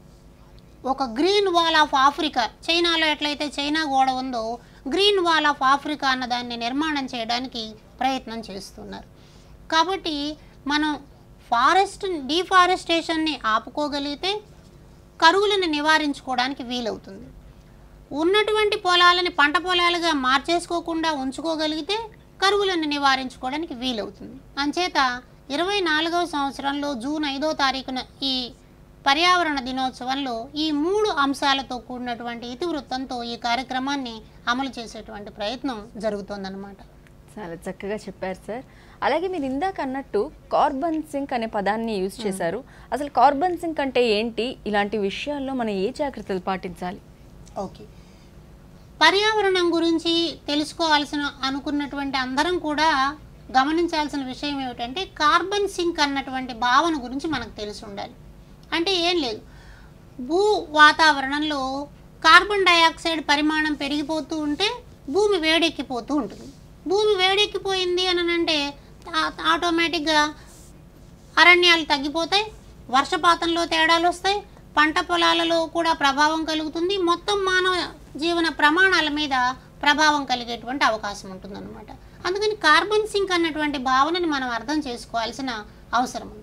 ఒక గ్రీన్ వాల్ ఆఫ్ ఆఫ్రికా చైనాలో ఎట్లయితే చైనా గోడ ఉందో గ్రీన్ వాల్ ఆఫ్ ఆఫ్రికా అన్న దాన్ని నిర్మాణం చేయడానికి ప్రయత్నం చేస్తున్నారు కాబట్టి మనం ఫారెస్ట్ డీఫారెస్టేషన్ని ఆపుకోగలిగితే కరువులను నివారించుకోవడానికి వీలవుతుంది ఉన్నటువంటి పొలాలని పంట పొలాలుగా మార్చేసుకోకుండా ఉంచుకోగలిగితే కరువులను నివారించుకోవడానికి వీలవుతుంది అంచేత ఇరవై నాలుగవ సంవత్సరంలో జూన్ ఐదో తారీఖున ఈ పర్యావరణ దినోత్సవంలో ఈ మూడు అంశాలతో కూడినటువంటి ఇతివృత్తంతో ఈ కార్యక్రమాన్ని అమలు చేసేటువంటి ప్రయత్నం జరుగుతోందన్నమాట చాలా చక్కగా చెప్పారు సార్ అలాగే మీరు ఇందాక అన్నట్టు కార్బన్ సింక్ అనే పదాన్ని యూజ్ చేశారు అసలు కార్బన్ సింక్ అంటే ఏంటి ఇలాంటి విషయాల్లో మనం ఏ జాగ్రత్తలు పాటించాలి ఓకే పర్యావరణం గురించి తెలుసుకోవాల్సిన అనుకున్నటువంటి అందరం కూడా గమనించాల్సిన విషయం ఏమిటంటే కార్బన్ సింక్ అన్నటువంటి భావన గురించి మనకు తెలిసి ఉండాలి అంటే ఏం లేదు భూ వాతావరణంలో కార్బన్ డయాక్సైడ్ పరిమాణం పెరిగిపోతూ ఉంటే భూమి వేడెక్కిపోతూ ఉంటుంది భూమి వేడెక్కిపోయింది అని అంటే ఆ- ఆటోమేటిక్గా అరణ్యాలు తగ్గిపోతాయి వర్షపాతంలో తేడాలు వస్తాయి పంట పొలాలలో కూడా ప్రభావం కలుగుతుంది మొత్తం మానవ జీవన ప్రమాణాల మీద ప్రభావం కలిగేటువంటి అవకాశం ఉంటుందన్నమాట అందుకని కార్బన్ సింక్ అన్నటువంటి భావనని మనం అర్థం చేసుకోవాల్సిన అవసరం ఉంది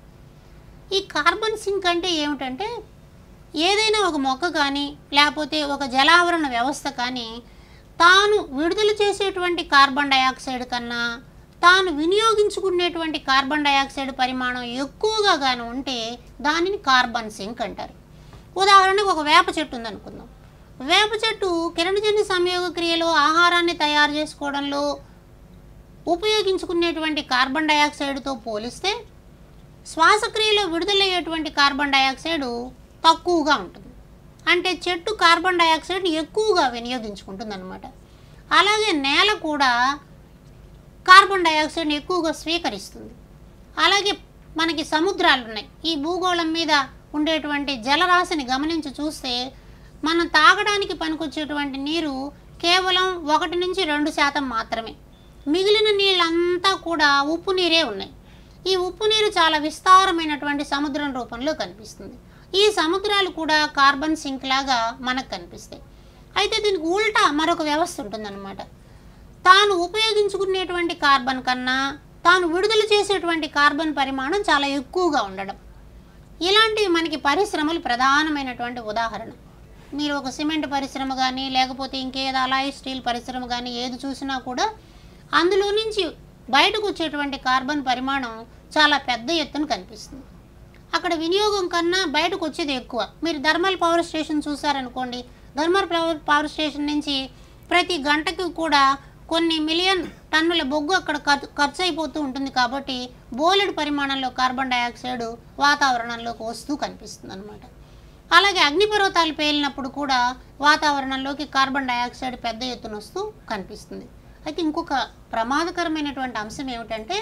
ఈ కార్బన్ సింక్ అంటే ఏమిటంటే ఏదైనా ఒక మొక్క కానీ లేకపోతే ఒక జలావరణ వ్యవస్థ కానీ తాను విడుదల చేసేటువంటి కార్బన్ డయాక్సైడ్ కన్నా తాను వినియోగించుకునేటువంటి కార్బన్ డయాక్సైడ్ పరిమాణం ఎక్కువగా కానీ ఉంటే దానిని కార్బన్ సింక్ అంటారు ఉదాహరణకు ఒక వేప చెట్టు ఉందనుకుందాం వేప చెట్టు కిరణజన్య సంయోగ క్రియలో ఆహారాన్ని తయారు చేసుకోవడంలో ఉపయోగించుకునేటువంటి కార్బన్ డయాక్సైడ్తో పోలిస్తే శ్వాసక్రియలో విడుదలయ్యేటువంటి కార్బన్ డయాక్సైడ్ తక్కువగా ఉంటుంది అంటే చెట్టు కార్బన్ డయాక్సైడ్ని ఎక్కువగా వినియోగించుకుంటుంది అనమాట అలాగే నేల కూడా కార్బన్ డయాక్సైడ్ని ఎక్కువగా స్వీకరిస్తుంది అలాగే మనకి సముద్రాలు ఉన్నాయి ఈ భూగోళం మీద ఉండేటువంటి జలరాశిని గమనించి చూస్తే మనం తాగడానికి పనికొచ్చేటువంటి నీరు కేవలం ఒకటి నుంచి రెండు శాతం మాత్రమే మిగిలిన నీళ్ళంతా కూడా ఉప్పు నీరే ఉన్నాయి ఈ ఉప్పు నీరు చాలా విస్తారమైనటువంటి సముద్రం రూపంలో కనిపిస్తుంది ఈ సముద్రాలు కూడా కార్బన్ సింక్ లాగా మనకు కనిపిస్తాయి అయితే దీనికి ఉల్టా మరొక వ్యవస్థ ఉంటుందన్నమాట తాను ఉపయోగించుకునేటువంటి కార్బన్ కన్నా తాను విడుదల చేసేటువంటి కార్బన్ పరిమాణం చాలా ఎక్కువగా ఉండడం ఇలాంటివి మనకి పరిశ్రమలు ప్రధానమైనటువంటి ఉదాహరణ మీరు ఒక సిమెంట్ పరిశ్రమ కానీ లేకపోతే ఇంకేదో అలాయ్ స్టీల్ పరిశ్రమ కానీ ఏది చూసినా కూడా అందులో నుంచి బయటకు వచ్చేటువంటి కార్బన్ పరిమాణం చాలా పెద్ద ఎత్తున కనిపిస్తుంది అక్కడ వినియోగం కన్నా బయటకు వచ్చేది ఎక్కువ మీరు థర్మల్ పవర్ స్టేషన్ చూసారనుకోండి థర్మల్ పవర్ పవర్ స్టేషన్ నుంచి ప్రతి గంటకి కూడా కొన్ని మిలియన్ టన్నుల బొగ్గు అక్కడ ఖర్చు ఖర్చు అయిపోతూ ఉంటుంది కాబట్టి బోలెడు పరిమాణంలో కార్బన్ డయాక్సైడ్ వాతావరణంలోకి వస్తూ కనిపిస్తుంది అనమాట అలాగే అగ్నిపర్వతాలు పేలినప్పుడు కూడా వాతావరణంలోకి కార్బన్ డయాక్సైడ్ పెద్ద ఎత్తున వస్తూ కనిపిస్తుంది అయితే ఇంకొక ప్రమాదకరమైనటువంటి అంశం ఏమిటంటే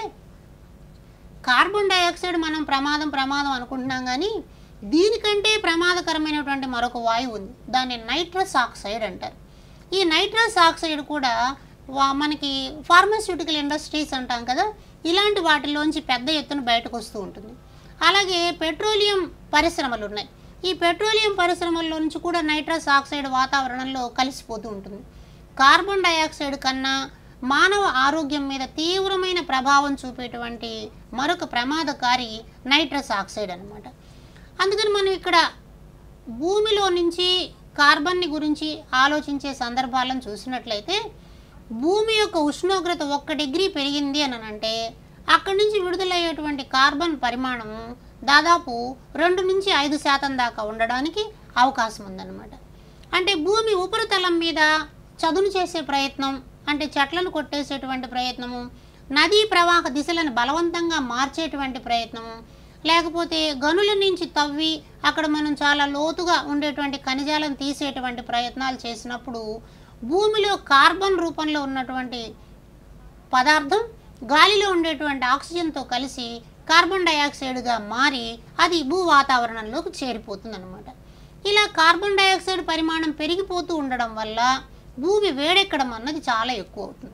కార్బన్ డయాక్సైడ్ మనం ప్రమాదం ప్రమాదం అనుకుంటున్నాం కానీ దీనికంటే ప్రమాదకరమైనటువంటి మరొక వాయువు ఉంది దాన్ని నైట్రస్ ఆక్సైడ్ అంటారు ఈ నైట్రస్ ఆక్సైడ్ కూడా వా- మనకి ఫార్మాస్యూటికల్ ఇండస్ట్రీస్ అంటాం కదా ఇలాంటి వాటిలోంచి పెద్ద ఎత్తున బయటకు వస్తూ ఉంటుంది అలాగే పెట్రోలియం పరిశ్రమలు ఉన్నాయి ఈ పెట్రోలియం పరిశ్రమల్లో నుంచి కూడా నైట్రస్ ఆక్సైడ్ వాతావరణంలో కలిసిపోతూ ఉంటుంది కార్బన్ డయాక్సైడ్ కన్నా మానవ ఆరోగ్యం మీద తీవ్రమైన ప్రభావం చూపేటువంటి మరొక ప్రమాదకారి నైట్రస్ ఆక్సైడ్ అన్నమాట అందుకని మనం ఇక్కడ భూమిలో నుంచి కార్బన్ని గురించి ఆలోచించే సందర్భాలను చూసినట్లయితే భూమి యొక్క ఉష్ణోగ్రత ఒక్క డిగ్రీ పెరిగింది అని అంటే అక్కడి నుంచి విడుదలయ్యేటువంటి కార్బన్ పరిమాణం దాదాపు రెండు నుంచి ఐదు శాతం దాకా ఉండడానికి అవకాశం ఉందన్నమాట అంటే భూమి ఉపరితలం మీద చదును చేసే ప్రయత్నం అంటే చెట్లను కొట్టేసేటువంటి ప్రయత్నము నదీ ప్రవాహ దిశలను బలవంతంగా మార్చేటువంటి ప్రయత్నము లేకపోతే గనుల నుంచి తవ్వి అక్కడ మనం చాలా లోతుగా ఉండేటువంటి ఖనిజాలను తీసేటువంటి ప్రయత్నాలు చేసినప్పుడు భూమిలో కార్బన్ రూపంలో ఉన్నటువంటి పదార్థం గాలిలో ఉండేటువంటి ఆక్సిజన్తో కలిసి కార్బన్ డయాక్సైడ్గా మారి అది భూ వాతావరణంలోకి చేరిపోతుంది అనమాట ఇలా కార్బన్ డయాక్సైడ్ పరిమాణం పెరిగిపోతూ ఉండడం వల్ల భూమి వేడెక్కడం అన్నది చాలా ఎక్కువ అవుతుంది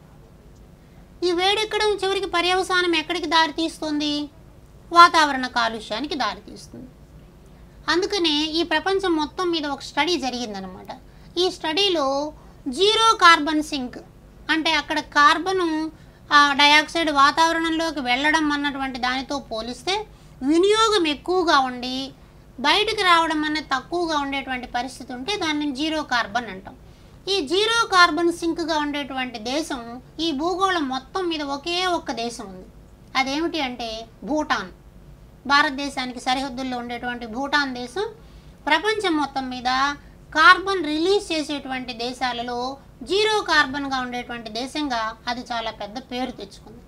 ఈ వేడెక్కడం చివరికి పర్యవసానం ఎక్కడికి దారితీస్తుంది వాతావరణ కాలుష్యానికి దారితీస్తుంది అందుకనే ఈ ప్రపంచం మొత్తం మీద ఒక స్టడీ జరిగిందనమాట ఈ స్టడీలో జీరో కార్బన్ సింక్ అంటే అక్కడ కార్బను ఆ డయాక్సైడ్ వాతావరణంలోకి వెళ్ళడం అన్నటువంటి దానితో పోలిస్తే వినియోగం ఎక్కువగా ఉండి బయటికి రావడం అనేది తక్కువగా ఉండేటువంటి పరిస్థితి ఉంటే దాన్ని జీరో కార్బన్ అంటాం ఈ జీరో కార్బన్ సింక్గా ఉండేటువంటి దేశం ఈ భూగోళం మొత్తం మీద ఒకే ఒక్క దేశం ఉంది అదేమిటి అంటే భూటాన్ భారతదేశానికి సరిహద్దుల్లో ఉండేటువంటి భూటాన్ దేశం ప్రపంచం మొత్తం మీద కార్బన్ రిలీజ్ చేసేటువంటి దేశాలలో జీరో కార్బన్గా ఉండేటువంటి దేశంగా అది చాలా పెద్ద పేరు తెచ్చుకుంది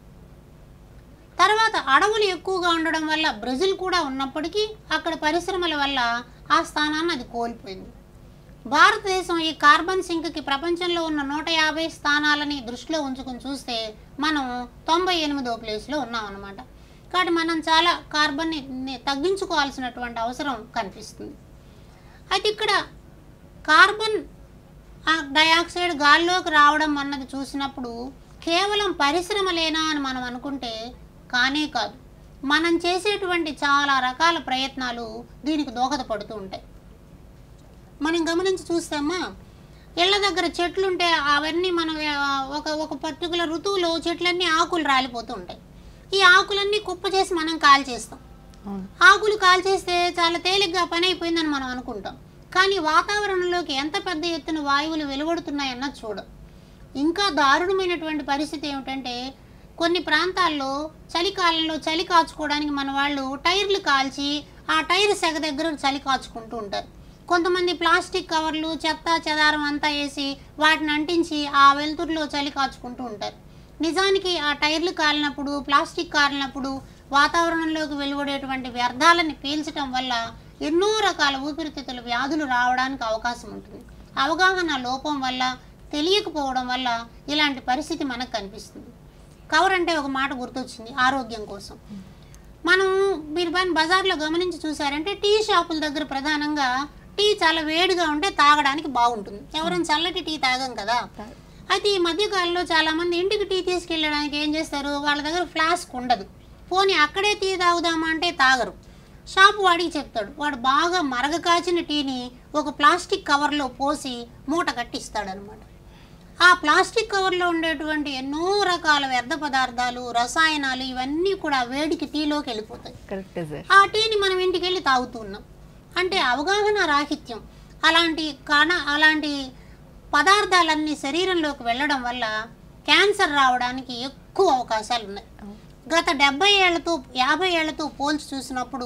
తర్వాత అడవులు ఎక్కువగా ఉండడం వల్ల బ్రెజిల్ కూడా ఉన్నప్పటికీ అక్కడ పరిశ్రమల వల్ల ఆ స్థానాన్ని అది కోల్పోయింది భారతదేశం ఈ కార్బన్ సింక్కి ప్రపంచంలో ఉన్న నూట యాభై స్థానాలని దృష్టిలో ఉంచుకుని చూస్తే మనం తొంభై ఎనిమిదో ప్లేస్లో ఉన్నాం అన్నమాట కాబట్టి మనం చాలా కార్బన్ని ని- తగ్గించుకోవాల్సినటువంటి అవసరం కనిపిస్తుంది అయితే ఇక్కడ కార్బన్ ఆ డయాక్సైడ్ గాల్లోకి రావడం అన్నది చూసినప్పుడు కేవలం పరిశ్రమలేనా అని మనం అనుకుంటే కానే కాదు మనం చేసేటువంటి చాలా రకాల ప్రయత్నాలు దీనికి దోహదపడుతూ ఉంటాయి మనం గమనించి చూస్తామా ఇళ్ళ దగ్గర చెట్లుంటే అవన్నీ మనం ఆ, ఒక ఒక పర్టికులర్ ఋతువులో చెట్లన్నీ ఆకులు రాలిపోతూ ఉంటాయి ఈ ఆకులన్నీ కుప్ప చేసి మనం కాల్ చేస్తాం అవును ఆకులు కాల్చేస్తే చాలా తేలిగ్గా పని అయిపోయిందని మనం అనుకుంటాం కానీ వాతావరణంలోకి ఎంత పెద్ద ఎత్తున వాయువులు వెలువడుతున్నాయన్నది చూడం ఇంకా దారుణమైనటువంటి పరిస్థితి ఏమిటంటే కొన్ని ప్రాంతాల్లో చలికాలంలో చలి కాచుకోవడానికి మన వాళ్ళు టైర్లు కాల్చి ఆ టైర్ సెగ దగ్గర చలి కాచుకుంటూ ఉంటారు కొంతమంది ప్లాస్టిక్ కవర్లు చెత్త చెదారం అంతా వేసి వాటిని అంటించి ఆ వెలుతురులో చలి కాచుకుంటూ ఉంటారు నిజానికి ఆ టైర్లు కాలినప్పుడు ప్లాస్టిక్ కాలినప్పుడు వాతావరణంలోకి వెలువడేటువంటి వ్యర్థాలని పీల్చడం వల్ల ఎన్నో రకాల ఊపిరితిత్తుల వ్యాధులు రావడానికి అవకాశం ఉంటుంది అవగాహన లోపం వల్ల తెలియకపోవడం వల్ల ఇలాంటి పరిస్థితి మనకు కనిపిస్తుంది కవర్ అంటే ఒక మాట గుర్తొచ్చింది ఆరోగ్యం కోసం మనం మీరు పైన బజార్లో గమనించి చూసారంటే టీ షాపుల దగ్గర ప్రధానంగా టీ చాలా వేడిగా ఉంటే తాగడానికి బాగుంటుంది ఎవరైనా చల్లటి టీ తాగం కదా అయితే ఈ మధ్యకాలంలో చాలామంది ఇంటికి టీ తీసుకెళ్ళడానికి ఏం చేస్తారు వాళ్ళ దగ్గర ఫ్లాస్క్ ఉండదు పోనీ అక్కడే టీ తాగుదామా అంటే తాగరు షాపు వాడికి చెప్తాడు వాడు బాగా మరగ కాచిన టీని ఒక ప్లాస్టిక్ కవర్లో పోసి మూట కట్టి ఇస్తాడనమాట ఆ ప్లాస్టిక్ కవర్లో ఉండేటువంటి ఎన్నో రకాల వ్యర్థ పదార్థాలు రసాయనాలు ఇవన్నీ కూడా వేడికి టీలోకి వెళ్ళిపోతాయి కరెక్టే సార్ ఆ టీని మనం ఇంటికి వెళ్ళి తాగుతున్నాం అంటే అవగాహన రాహిత్యం అలాంటి కణ అలాంటి పదార్థాలన్నీ శరీరంలోకి వెళ్ళడం వల్ల క్యాన్సర్ రావడానికి ఎక్కువ అవకాశాలు ఉన్నాయి గత డెబ్బై ఏళ్లతో యాభై ఏళ్లతో పోల్చి చూసినప్పుడు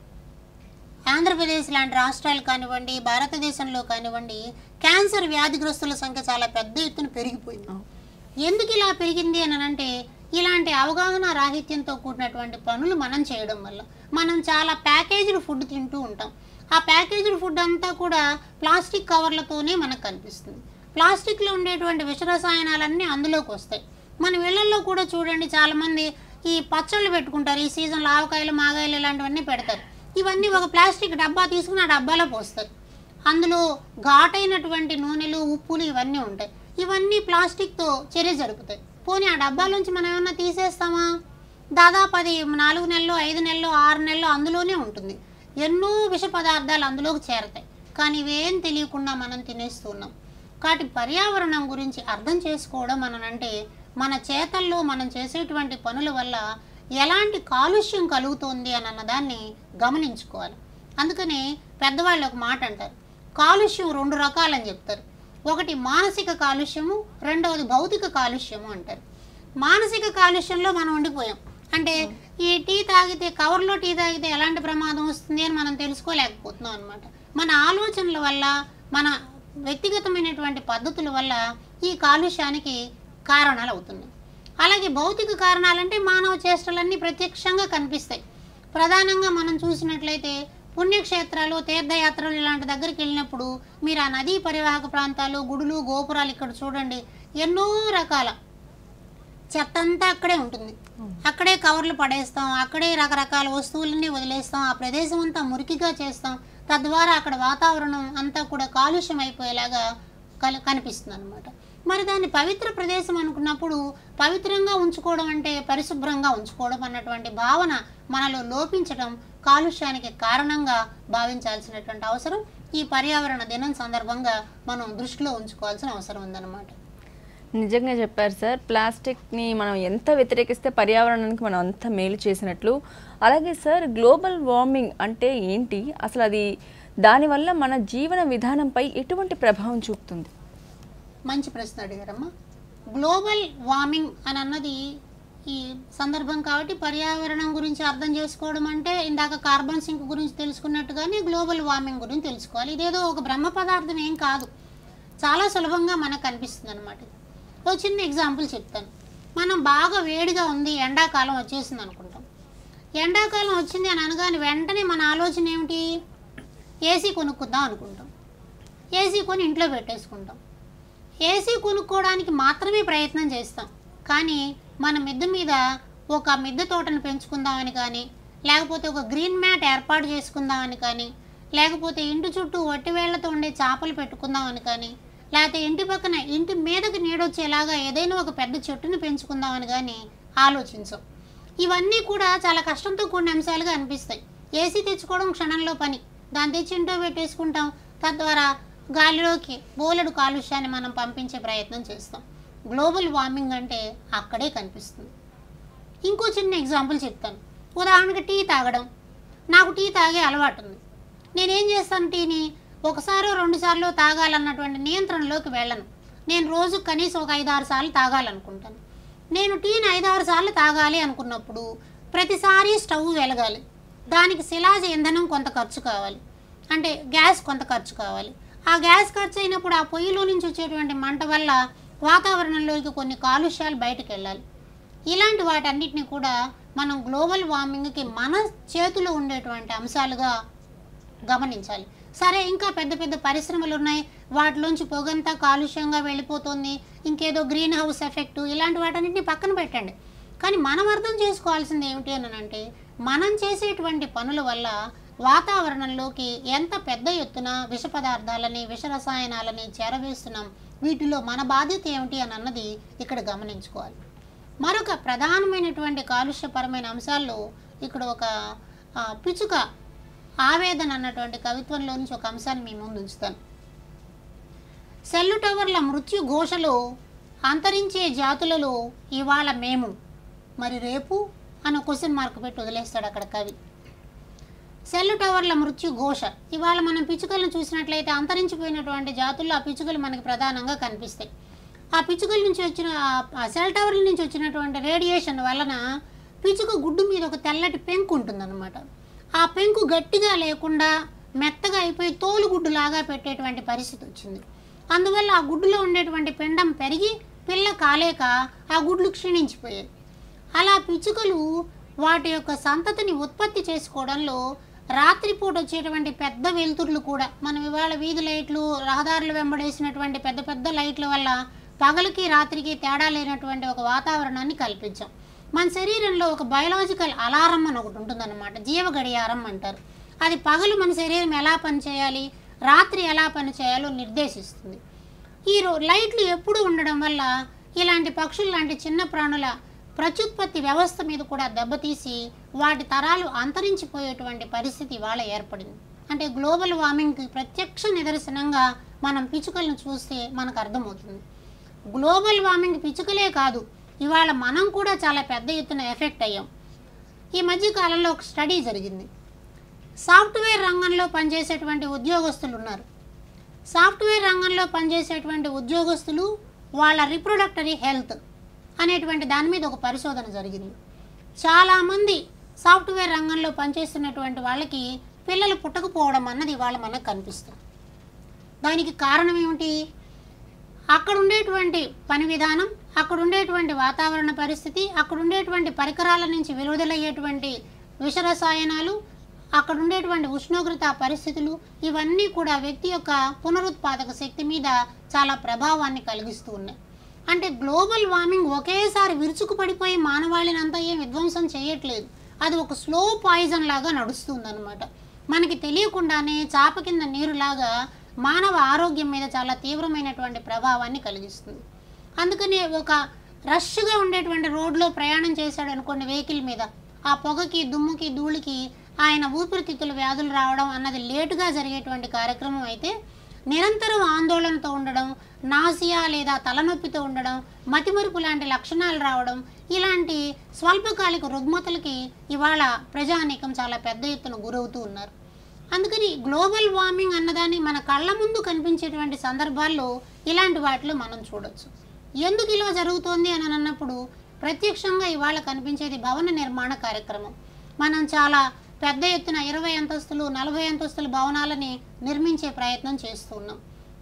ఆంధ్రప్రదేశ్ లాంటి రాష్ట్రాలు కానివ్వండి భారతదేశంలో కానివ్వండి క్యాన్సర్ వ్యాధిగ్రస్తుల సంఖ్య చాలా పెద్ద ఎత్తున పెరిగిపోయింది ఎందుకు ఇలా పెరిగింది అని అంటే ఇలాంటి అవగాహన రాహిత్యంతో కూడినటువంటి పనులు మనం చేయడం వల్ల మనం చాలా ప్యాకేజ్డ్ ఫుడ్ తింటూ ఉంటాం ఆ ప్యాకేజ్డ్ ఫుడ్ అంతా కూడా ప్లాస్టిక్ కవర్లతోనే మనకు కనిపిస్తుంది ప్లాస్టిక్లో ఉండేటువంటి విషరసాయనాలన్నీ అందులోకి వస్తాయి మన ఇళ్లలో కూడా చూడండి చాలామంది ఈ పచ్చళ్ళు పెట్టుకుంటారు ఈ సీజన్లో ఆవకాయలు మాగాయలు ఇలాంటివన్నీ పెడతారు ఇవన్నీ ఒక ప్లాస్టిక్ డబ్బా తీసుకుని ఆ డబ్బాలో పోస్తారు అందులో ఘాటైనటువంటి నూనెలు ఉప్పులు ఇవన్నీ ఉంటాయి ఇవన్నీ ప్లాస్టిక్తో చర్య జరుపుతాయి పోనీ ఆ డబ్బాలోంచి మనం ఏమన్నా తీసేస్తామా దాదాపు అది నాలుగు నెలలు ఐదు నెలలు ఆరు నెలలు అందులోనే ఉంటుంది ఎన్నో విష పదార్థాలు అందులోకి చేరతాయి కానీ ఇవేం తెలియకుండా మనం తినేస్తున్నాం కాబట్టి పర్యావరణం గురించి అర్థం చేసుకోవడం అనంటే మన చేతల్లో మనం చేసేటువంటి పనుల వల్ల ఎలాంటి కాలుష్యం కలుగుతోంది అని అన్నదాన్ని గమనించుకోవాలి అందుకని పెద్దవాళ్ళు ఒక మాట అంటారు కాలుష్యం రెండు రకాలని చెప్తారు ఒకటి మానసిక కాలుష్యము రెండవది భౌతిక కాలుష్యము అంటారు మానసిక కాలుష్యంలో మనం ఉండిపోయాం అంటే ఈ టీ తాగితే కవర్లో టీ తాగితే ఎలాంటి ప్రమాదం వస్తుంది అని మనం తెలుసుకోలేకపోతున్నాం అనమాట మన ఆలోచనల వల్ల మన వ్యక్తిగతమైనటువంటి పద్ధతుల వల్ల ఈ కాలుష్యానికి కారణాలు అవుతున్నాయి అలాగే భౌతిక కారణాలంటే మానవ చేష్టలన్నీ ప్రత్యక్షంగా కనిపిస్తాయి ప్రధానంగా మనం చూసినట్లయితే పుణ్యక్షేత్రాలు తీర్థయాత్రలు ఇలాంటి దగ్గరికి వెళ్ళినప్పుడు మీరు ఆ నదీ పరివాహక ప్రాంతాలు గుడులు గోపురాలు ఇక్కడ చూడండి ఎన్నో రకాల చెత్త అంతా అక్కడే ఉంటుంది అక్కడే కవర్లు పడేస్తాం అక్కడే రకరకాల వస్తువులన్నీ వదిలేస్తాం ఆ ప్రదేశం అంతా మురికిగా చేస్తాం తద్వారా అక్కడ వాతావరణం అంతా కూడా కాలుష్యం అయిపోయేలాగా కల కనిపిస్తుంది అనమాట మరి దాన్ని పవిత్ర ప్రదేశం అనుకున్నప్పుడు పవిత్రంగా ఉంచుకోవడం అంటే పరిశుభ్రంగా ఉంచుకోవడం అన్నటువంటి భావన మనలో లోపించడం కాలుష్యానికి కారణంగా భావించాల్సినటువంటి అవసరం ఈ పర్యావరణ దినం సందర్భంగా మనం దృష్టిలో ఉంచుకోవాల్సిన అవసరం ఉందన్నమాట నిజంగా చెప్పారు సార్ ప్లాస్టిక్ని మనం ఎంత వ్యతిరేకిస్తే పర్యావరణానికి మనం అంత మేలు చేసినట్లు అలాగే సార్ గ్లోబల్ వార్మింగ్ అంటే ఏంటి అసలు అది దానివల్ల మన జీవన విధానంపై ఎటువంటి ప్రభావం చూపుతుంది మంచి ప్రశ్న అడిగారమ్మా గ్లోబల్ వార్మింగ్ అని అన్నది ఈ సందర్భం కాబట్టి పర్యావరణం గురించి అర్థం చేసుకోవడం అంటే ఇందాక కార్బన్ సింక్ గురించి తెలుసుకున్నట్టుగానే గ్లోబల్ వార్మింగ్ గురించి తెలుసుకోవాలి ఇదేదో ఒక బ్రహ్మ పదార్థం ఏం కాదు చాలా సులభంగా మనకు కనిపిస్తుంది అనమాట ఒక చిన్న ఎగ్జాంపుల్ చెప్తాను మనం బాగా వేడిగా ఉంది ఎండాకాలం వచ్చేసింది అనుకుంటాం ఎండాకాలం వచ్చింది అని అనగానే వెంటనే మన ఆలోచన ఏమిటి ఏసీ కొనుక్కుందాం అనుకుంటాం ఏసీ కొని ఇంట్లో పెట్టేసుకుంటాం ఏసీ కొనుక్కోవడానికి మాత్రమే ప్రయత్నం చేస్తాం కానీ మన మిద్దె మీద ఒక మిద్దె తోటను పెంచుకుందామని కానీ లేకపోతే ఒక గ్రీన్ మ్యాట్ ఏర్పాటు చేసుకుందామని కానీ లేకపోతే ఇంటి చుట్టూ వట్టి వేళ్లతో ఉండే చేపలు పెట్టుకుందామని కానీ లేకపోతే ఇంటి పక్కన ఇంటి మీదకి నీడొచ్చేలాగా ఏదైనా ఒక పెద్ద చెట్టుని పెంచుకుందామని కానీ ఆలోచించం ఇవన్నీ కూడా చాలా కష్టంతో కూడిన అంశాలుగా అనిపిస్తాయి ఏసీ తెచ్చుకోవడం క్షణంలో పని దాన్ని తెచ్చి ఇంట్లో పెట్టేసుకుంటాం తద్వారా గాలిలోకి బోలెడు కాలుష్యాన్ని మనం పంపించే ప్రయత్నం చేస్తాం గ్లోబల్ వార్మింగ్ అంటే అక్కడే కనిపిస్తుంది ఇంకో చిన్న ఎగ్జాంపుల్ చెప్తాను ఉదాహరణకి టీ తాగడం నాకు టీ తాగే అలవాటు ఉంది నేనేం చేస్తాను టీని ఒకసారో రెండు సార్లు తాగాలన్నటువంటి నియంత్రణలోకి వెళ్ళను నేను రోజు కనీసం ఒక ఐదు ఆరు సార్లు తాగాలనుకుంటాను నేను టీని ఐదు ఆరు సార్లు తాగాలి అనుకున్నప్పుడు ప్రతిసారి స్టవ్ వెలగాలి దానికి శిలాజ ఇంధనం కొంత ఖర్చు కావాలి అంటే గ్యాస్ కొంత ఖర్చు కావాలి ఆ గ్యాస్ ఖర్చు అయినప్పుడు ఆ పొయ్యిలో నుంచి వచ్చేటువంటి మంట వల్ల వాతావరణంలోకి కొన్ని కాలుష్యాలు బయటకు వెళ్ళాలి ఇలాంటి వాటన్నిటిని కూడా మనం గ్లోబల్ వార్మింగ్కి మన చేతిలో ఉండేటువంటి అంశాలుగా గమనించాలి సరే ఇంకా పెద్ద పెద్ద పరిశ్రమలు ఉన్నాయి వాటిలోంచి పొగంతా కాలుష్యంగా వెళ్ళిపోతుంది ఇంకేదో గ్రీన్ హౌస్ ఎఫెక్ట్ ఇలాంటి వాటన్నిటిని పక్కన పెట్టండి కానీ మనం అర్థం చేసుకోవాల్సింది ఏమిటి అని అంటే మనం చేసేటువంటి పనుల వల్ల వాతావరణంలోకి ఎంత పెద్ద ఎత్తున విష పదార్థాలని విష రసాయనాలని చేరవేస్తున్నాం వీటిలో మన బాధ్యత ఏమిటి అని అన్నది ఇక్కడ గమనించుకోవాలి మరొక ప్రధానమైనటువంటి కాలుష్యపరమైన అంశాల్లో ఇక్కడ ఒక ఆ, పిచ్చుక ఆవేదన అన్నటువంటి కవిత్వంలో నుంచి ఒక అంశాన్ని మీ ముందు ఉంచుతాను సెల్లు టవర్ల మృత్యు ఘోషలో అంతరించే జాతులలో ఇవాళ మేము మరి రేపు అని క్వశ్చన్ మార్క్ పెట్టి వదిలేస్తాడు అక్కడ కవి సెల్ టవర్ల మృత్యు ఘోష ఇవాళ మనం పిచ్చుకలను చూసినట్లయితే అంతరించిపోయినటువంటి జాతుల్లో ఆ పిచ్చుకలు మనకి ప్రధానంగా కనిపిస్తాయి ఆ పిచ్చుకల నుంచి వచ్చిన ఆ- ఆ సెల్ టవర్ల నుంచి వచ్చినటువంటి రేడియేషన్ వలన పిచ్చుక గుడ్డు మీద ఒక తెల్లటి పెంకు ఉంటుందన్నమాట ఆ పెంకు గట్టిగా లేకుండా మెత్తగా అయిపోయి తోలు గుడ్డు లాగా పెట్టేటువంటి పరిస్థితి వచ్చింది అందువల్ల ఆ గుడ్డులో ఉండేటువంటి పిండం పెరిగి పిల్ల కాలేక ఆ గుడ్లు క్షీణించిపోయాయి అలా పిచ్చుకలు వాటి యొక్క సంతతిని ఉత్పత్తి చేసుకోవడంలో రాత్రిపూట వచ్చేటువంటి పెద్ద వెలుతుర్లు కూడా మనం ఇవాళ వీధి లైట్లు రహదారులు వెంబడేసినటువంటి పెద్ద పెద్ద లైట్ల వల్ల పగలకి రాత్రికి తేడా లేనటువంటి ఒక వాతావరణాన్ని కల్పించాం మన శరీరంలో ఒక బయలాజికల్ అలారం అని ఒకటి ఉంటుందన్నమాట జీవ గడియారం అంటారు అది పగలు మన శరీరం ఎలా పనిచేయాలి రాత్రి ఎలా పనిచేయాలో నిర్దేశిస్తుంది ఈ రో లైట్లు ఎప్పుడు ఉండడం వల్ల ఇలాంటి పక్షులు లాంటి చిన్న ప్రాణుల ప్రత్యుత్పత్తి వ్యవస్థ మీద కూడా దెబ్బతీసి వాటి తరాలు అంతరించిపోయేటువంటి పరిస్థితి ఇవాళ ఏర్పడింది అంటే గ్లోబల్ వార్మింగ్కి ప్రత్యక్ష నిదర్శనంగా మనం పిచ్చుకలను చూస్తే మనకు అర్థమవుతుంది గ్లోబల్ వార్మింగ్ పిచ్చుకలే కాదు ఇవాళ మనం కూడా చాలా పెద్ద ఎత్తున ఎఫెక్ట్ అయ్యాం ఈ మధ్య కాలంలో ఒక స్టడీ జరిగింది సాఫ్ట్వేర్ రంగంలో పనిచేసేటువంటి ఉద్యోగస్తులు ఉన్నారు సాఫ్ట్వేర్ రంగంలో పనిచేసేటువంటి ఉద్యోగస్తులు వాళ్ళ రిప్రొడక్టరీ హెల్త్ అనేటువంటి దాని మీద ఒక పరిశోధన జరిగింది చాలామంది సాఫ్ట్వేర్ రంగంలో పనిచేస్తున్నటువంటి వాళ్ళకి పిల్లలు పుట్టకపోవడం అన్నది ఇవాళ మనకు కనిపిస్తుంది దానికి కారణం ఏమిటి అక్కడ ఉండేటువంటి పని విధానం అక్కడ ఉండేటువంటి వాతావరణ పరిస్థితి అక్కడ ఉండేటువంటి పరికరాల నుంచి వెలువదలయ్యేటువంటి విషరసాయనాలు అక్కడ ఉండేటువంటి ఉష్ణోగ్రత పరిస్థితులు ఇవన్నీ కూడా వ్యక్తి యొక్క పునరుత్పాదక శక్తి మీద చాలా ప్రభావాన్ని కలిగిస్తూ ఉన్నాయి అంటే గ్లోబల్ వార్మింగ్ ఒకేసారి విరుచుకు పడిపోయి మానవాళిని అంతా ఏం విధ్వంసం చేయట్లేదు అది ఒక స్లో పాయిజన్ లాగా నడుస్తుందన్నమాట మనకి తెలియకుండానే చాప కింద నీరులాగా మానవ ఆరోగ్యం మీద చాలా తీవ్రమైనటువంటి ప్రభావాన్ని కలిగిస్తుంది అందుకని ఒక రష్గా ఉండేటువంటి రోడ్లో ప్రయాణం చేశాడు అనుకోండి వెహికల్ మీద ఆ పొగకి దుమ్ముకి ధూళికి ఆయన ఊపిరితిత్తుల వ్యాధులు రావడం అన్నది లేటుగా జరిగేటువంటి కార్యక్రమం అయితే నిరంతరం ఆందోళనతో ఉండడం నాసియా లేదా తలనొప్పితో ఉండడం మతిమరుపు లాంటి లక్షణాలు రావడం ఇలాంటి స్వల్పకాలిక రుగ్మతలకి ఇవాళ ప్రజానీకం చాలా పెద్ద ఎత్తున గురవుతూ ఉన్నారు అందుకని గ్లోబల్ వార్మింగ్ అన్నదాన్ని మన కళ్ళ ముందు కనిపించేటువంటి సందర్భాల్లో ఇలాంటి వాటిలో మనం చూడొచ్చు ఎందుకు ఇలా జరుగుతోంది అని అన్నప్పుడు ప్రత్యక్షంగా ఇవాళ కనిపించేది భవన నిర్మాణ కార్యక్రమం మనం చాలా పెద్ద ఎత్తున ఇరవై అంతస్తులు నలభై అంతస్తుల భవనాలని నిర్మించే ప్రయత్నం చేస్తున్నాం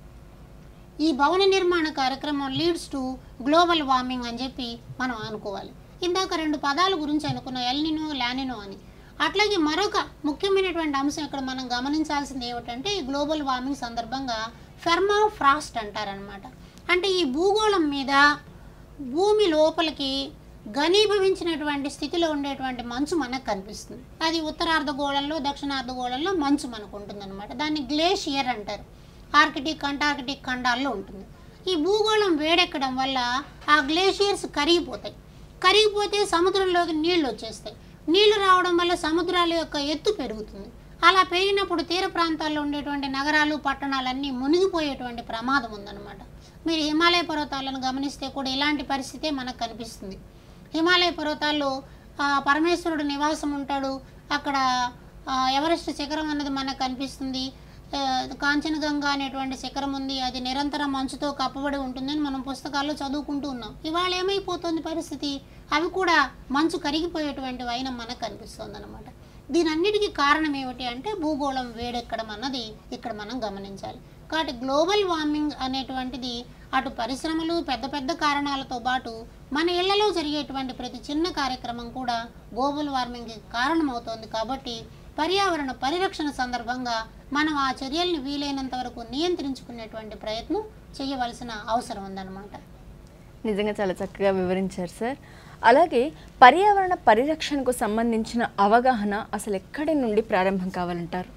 ఈ భవన నిర్మాణ కార్యక్రమం లీడ్స్ టు గ్లోబల్ వార్మింగ్ అని చెప్పి మనం అనుకోవాలి ఇందాక రెండు పదాల గురించి అనుకున్నాం ఎల్నినో లానినో అని అట్లాగే మరొక ముఖ్యమైనటువంటి అంశం ఇక్కడ మనం గమనించాల్సింది ఏమిటంటే ఈ గ్లోబల్ వార్మింగ్ సందర్భంగా ఫెర్మా ఫ్రాస్ట్ అంటారనమాట అంటే ఈ భూగోళం మీద భూమి లోపలికి ఘనీభవించినటువంటి స్థితిలో ఉండేటువంటి మంచు మనకు కనిపిస్తుంది అది ఉత్తరార్ధగోళంలో దక్షిణార్ధగోళంలో మంచు మనకు ఉంటుందన్నమాట దాన్ని గ్లేషియర్ అంటారు ఆర్కిటిక్ అంటార్కిటిక్ ఖండాల్లో ఉంటుంది ఈ భూగోళం వేడెక్కడం వల్ల ఆ గ్లేషియర్స్ కరిగిపోతాయి కరిగిపోతే సముద్రంలోకి నీళ్లు వచ్చేస్తాయి నీళ్లు రావడం వల్ల సముద్రాల యొక్క ఎత్తు పెరుగుతుంది అలా పెరిగినప్పుడు తీర ప్రాంతాల్లో ఉండేటువంటి నగరాలు పట్టణాలన్నీ మునిగిపోయేటువంటి ప్రమాదం ఉందన్నమాట మీరు హిమాలయ పర్వతాలను గమనిస్తే కూడా ఇలాంటి పరిస్థితే మనకు కనిపిస్తుంది హిమాలయ పర్వతాల్లో ఆ, పరమేశ్వరుడు నివాసం ఉంటాడు అక్కడ ఆ, ఎవరెస్ట్ శిఖరం అన్నది మనకు కనిపిస్తుంది ఆ, కాంచనగంగా అనేటువంటి శిఖరం ఉంది అది నిరంతరం మంచుతో కప్పబడి ఉంటుందని మనం పుస్తకాల్లో చదువుకుంటూ ఉన్నాం ఇవాళ ఏమైపోతుంది పరిస్థితి అవి కూడా మంచు కరిగిపోయేటువంటి వైనం మనకు కనిపిస్తుంది అనమాట దీనన్నిటికీ కారణం ఏమిటి అంటే భూగోళం వేడెక్కడం అన్నది ఇక్కడ మనం గమనించాలి కాబట్టి గ్లోబల్ వార్మింగ్ అనేటువంటిది అటు పరిశ్రమలు పెద్ద పెద్ద కారణాలతో పాటు మన ఇళ్లలో జరిగేటువంటి ప్రతి చిన్న కార్యక్రమం కూడా గ్లోబల్ వార్మింగ్కి కారణమవుతోంది కాబట్టి పర్యావరణ పరిరక్షణ సందర్భంగా మనం ఆ చర్యల్ని వీలైనంత వరకు నియంత్రించుకునేటువంటి ప్రయత్నం చేయవలసిన అవసరం ఉందన్నమాట నిజంగా చాలా చక్కగా వివరించారు సార్ అలాగే పర్యావరణ పరిరక్షణకు సంబంధించిన అవగాహన అసలు ఎక్కడి నుండి ప్రారంభం కావాలంటారు